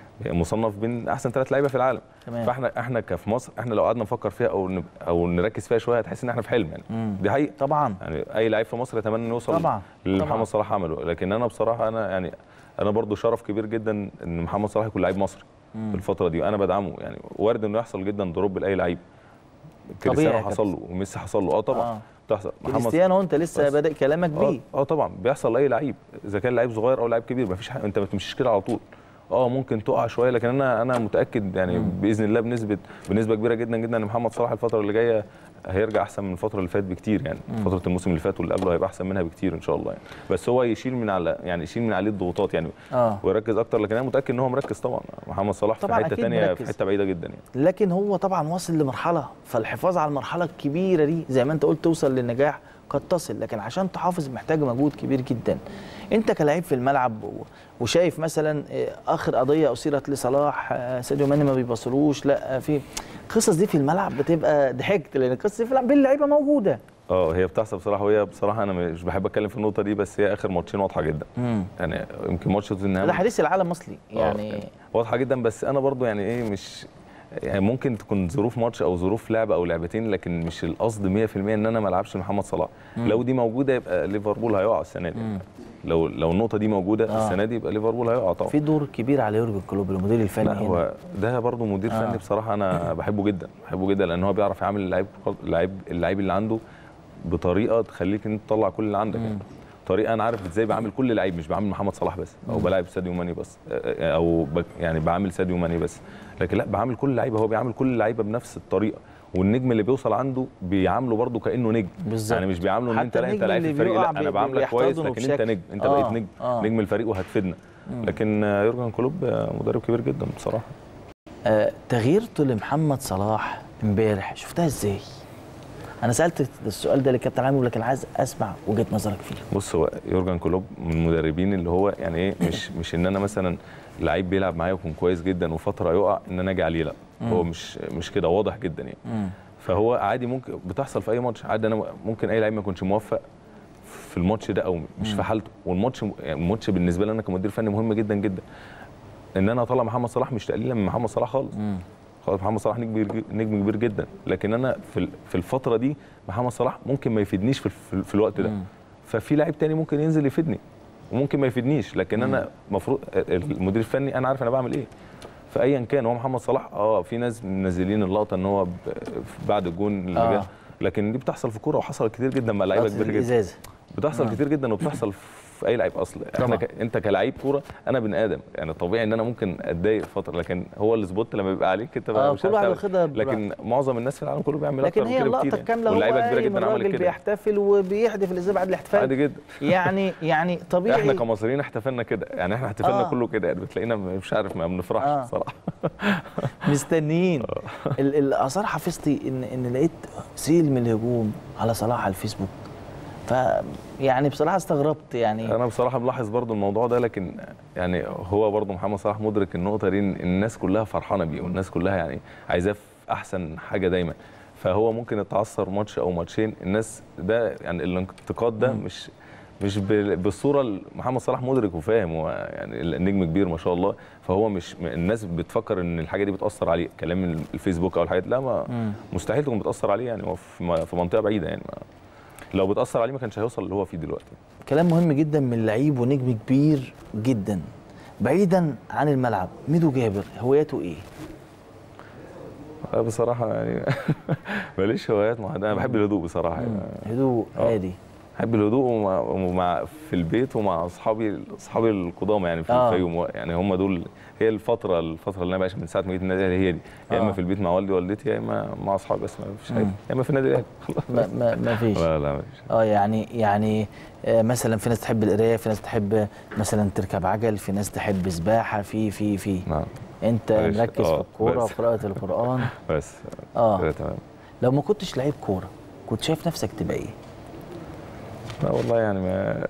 مصنف بين احسن ثلاث لعيبه في العالم تمام. فاحنا احنا كفي مصر احنا لو قعدنا نفكر فيها او نب- او نركز فيها شويه هتحس ان احنا في حلم يعني مم. دي حقيقه طبعا يعني اي لعيب في مصر يتمنى انه يوصل طبعا. اللي طبعا. محمد صلاح عمله لكن انا بصراحه انا يعني انا برضو شرف كبير جدا ان محمد صلاح يكون لعيب مصري مم. في الفتره دي وانا بدعمه يعني وارد انه يحصل جدا دروب لاي لعيب طبيعي كريستيانو يا حصل له وميسي حصل له اه طبعا آه. بتحصل كريستيانو انت لسه بس. بادئ كلامك اه بيه اه طبعا بيحصل لاي لعيب اذا كان لعيب صغير او لعيب كبير مفيش حاجه انت ما بتمشيش كده على طول اه ممكن تقع شويه لكن انا انا متاكد يعني مم. باذن الله بنسبه بنسبه كبيره جدا جدا ان محمد صلاح الفتره اللي جايه هيرجع احسن من الفتره اللي فاتت بكتير يعني مم. فتره الموسم اللي فات واللي قبله هيبقى احسن منها بكتير ان شاء الله يعني بس هو يشيل من على يعني يشيل من عليه الضغوطات يعني اه ويركز اكتر لكن انا متاكد ان هو مركز طبعا محمد صلاح في طبعاً حته أكيد ثانيه مركز. في حته بعيده جدا يعني لكن هو طبعا واصل لمرحله فالحفاظ على المرحله الكبيره دي زي ما انت قلت توصل للنجاح قد تصل لكن عشان تحافظ محتاج مجهود كبير جدا انت كلاعب في الملعب و- وشايف مثلا آه، اخر قضيه اثيرت لصلاح آه، ساديو ماني ما بيبصلوش لا آه، في القصص دي في الملعب بتبقى ضحكت لان القصص دي في الملعب بين اللعيبه موجوده اه هي بتحصل بصراحه وهي بصراحه انا مش بحب اتكلم في النقطه دي بس هي اخر ماتشين واضحه جدا امم يعني يمكن ماتش توتنهام ده حديث العالم اصلي يعني يعني واضحه جدا بس انا برضو يعني ايه مش يعني ممكن تكون ظروف ماتش او ظروف لعبه او لعبتين لكن مش القصد 100% ان انا ما العبش محمد صلاح مم. لو دي موجوده يبقى ليفربول هيقع السنه دي مم. لو لو النقطه دي موجوده آه. السنه دي يبقى ليفربول هيقع طبعا في دور كبير على يورجن كلوب المدير الفني لا هنا هو ده برضه مدير آه. فني بصراحه انا بحبه جدا بحبه جدا لان هو بيعرف يعامل اللعيب اللعيب اللعيب اللي عنده بطريقه تخليك انت تطلع كل اللي عندك يعني. طريقه انا عارف ازاي بعامل كل لعيب مش بعامل محمد صلاح بس او مم. بلاعب ساديو ماني بس او ب... يعني بعامل ساديو ماني بس لكن لا بعامل كل لعيبه هو بيعامل كل اللعيبه بنفس الطريقه والنجم اللي بيوصل عنده بيعامله برضه كانه نجم بالظبط. يعني مش بيعامله ان حتى انت لا انت النجم لعيب في اللي الفريق بيقع لا انا بي- بعاملك كويس بيحتضنه لكن انت بشكل- نجم انت آه، بقيت نجم آه. نجم الفريق وهتفيدنا مم. لكن آه، يورجن كلوب آه، مدرب كبير جدا بصراحه آه، تغييرته لمحمد صلاح امبارح شفتها ازاي؟ انا سالت السؤال ده لكابتن عامر لكن عايز اسمع وجهه نظرك فيه بص هو يورجن كلوب من المدربين اللي هو يعني ايه مش مش ان انا مثلا لعيب بيلعب معايا ويكون كويس جدا وفتره يقع ان انا اجي عليه لا هو مم. مش مش كده واضح جدا يعني مم. فهو عادي ممكن بتحصل في اي ماتش عادي انا ممكن اي لعيب ما يكونش موفق في الماتش ده او مش مم. في حالته والماتش يعني الماتش بالنسبه لي انا كمدير فني مهم جدا جدا ان انا اطلع محمد صلاح مش تقليلا من محمد صلاح خالص مم. خلاص محمد صلاح نجم كبير- نجم كبير جدا لكن انا في ال- في الفتره دي محمد صلاح ممكن ما يفيدنيش في, في, في الوقت ده مم. ففي لعيب تاني ممكن ينزل يفيدني وممكن ما يفيدنيش لكن انا المفروض المدير الفني انا عارف انا بعمل ايه فايا كان هو محمد صلاح اه في ناس منزلين اللقطه ان هو ب- بعد الجون اللي آه. جه لكن دي بتحصل في كوره وحصلت كتير جدا مع لعيبه لقطة كبيره جدا الازازه بتحصل آه. كتير جدا وبتحصل في اي لعيب اصلا احنا طبعا. ك... انت كلاعب كوره انا بني ادم يعني طبيعي ان انا ممكن اتضايق فتره لكن هو السبوت لما بيبقى عليك انت بقى آه، مش كل عارف واحد تعمل. واخدها براحته. لكن معظم الناس في العالم كله بيعمل لكن أكتر من هي كده اللقطه بكتير الكامله هو واللعيبه كبيره قايم جدا الراجل عملت كده بيحتفل وبيحدف الازازه بعد الاحتفال عادي جدا يعني يعني طبيعي احنا كمصريين احتفلنا كده يعني احنا احتفلنا آه. كله كده يعني بتلاقينا مش عارف ما بنفرحش آه. بصراحه مستنيين ال- الاثار حفظتي ان ان لقيت سيل من الهجوم على صلاح على الفيسبوك ف يعني بصراحه استغربت يعني انا بصراحه ملاحظ برضو الموضوع ده لكن يعني هو برضو محمد صلاح مدرك النقطه دي إن الناس كلها فرحانه بيه والناس كلها يعني عايزاه في احسن حاجه دايما فهو ممكن يتعثر ماتش او ماتشين الناس ده يعني الانتقاد ده مش مش بال- بالصوره اللي محمد صلاح مدرك وفاهم هو يعني النجم كبير ما شاء الله فهو مش الناس بتفكر ان الحاجه دي بتاثر عليه كلام الفيسبوك او الحاجات لا ما مم. مستحيل تكون بتاثر عليه يعني هو في م- في منطقه بعيده يعني ما لو بتاثر عليه ما كانش هيوصل اللي هو فيه دلوقتي كلام مهم جدا من لعيب ونجم كبير جدا بعيدا عن الملعب ميدو جابر هواياته ايه أنا بصراحة يعني ماليش هوايات محددة أنا بحب الهدوء بصراحة يعني هدوء آه. هادي بحب الهدوء ومع, ومع في البيت ومع أصحابي أصحابي القدامى يعني في آه. الفيوم يعني هم دول هي الفترة الفترة اللي أنا بعيشها من ساعة ما جيت النادي الأهلي هي دي يا إما آه. في البيت مع والدي ووالدتي يا إما مع أصحابي بس ما فيش حاجة مم. يا إما في النادي الأهلي خلاص ما, ما, ما فيش لا لا ما فيش اه يعني يعني آه، مثلا في ناس تحب القرايه في ناس تحب مثلا تركب عجل في ناس تحب سباحه في في في نعم انت معلش. مركز آه، في الكوره بس. وقراءه القران بس اه كده تمام لو ما كنتش لعيب كوره كنت شايف نفسك تبقى ايه لا والله يعني ما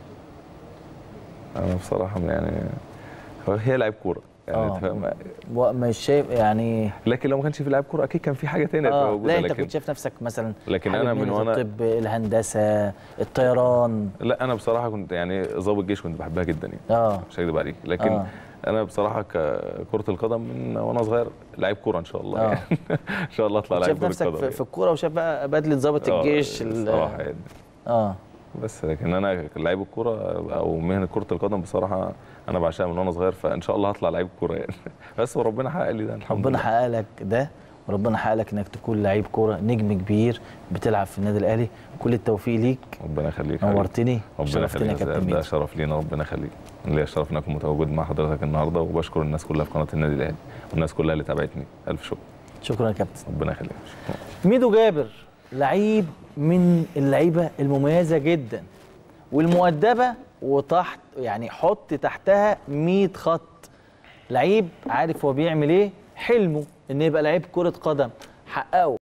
أنا بصراحة يعني هو هي لعيب كورة يعني آه. أنت فاهم؟ ومش شايف يعني لكن لو ما كانش في لاعب كوره اكيد كان في حاجه تانية هتبقى اه موجوده لا انت لكن كنت شايف نفسك مثلا لكن حابب أنا من مهنة وأنا- الطب الهندسه الطيران لا انا بصراحه كنت يعني ضابط جيش كنت بحبها جدا يعني اه مش هكذب عليك لكن آه. آه. انا بصراحه ككره القدم من وانا صغير لعيب كوره ان شاء الله آه. يعني ان شاء الله اطلع لعيب شايف كره نفسك قدم في, في الكوره وشايف بقى بدله ضابط آه، الجيش ال- الصراحه يعني اه بس لكن انا لعيب الكوره او مهنه كره القدم بصراحه انا بعشقها من وانا صغير فان شاء الله هطلع لعيب كوره يعني بس وربنا حقق لي ده الحمد ربنا لله حقق لك ده وربنا حقق لك انك تكون لعيب كوره نجم كبير بتلعب في النادي الاهلي كل التوفيق ليك ربنا يخليك نورتني ربنا شرفتني يا يخليك كابتن ده ميدو شرف لينا ربنا يخليك ليا الشرف ان اكون متواجد مع حضرتك النهارده وبشكر الناس كلها في قناه النادي الاهلي والناس كلها اللي تابعتني الف شكر شكرا يا كابتن ربنا يخليك ميدو جابر لعيب من اللعيبه المميزه جدا والمؤدبه وتحت يعني حط تحتها 100 خط لعيب عارف هو بيعمل ايه حلمه ان يبقى لعيب كره قدم حققه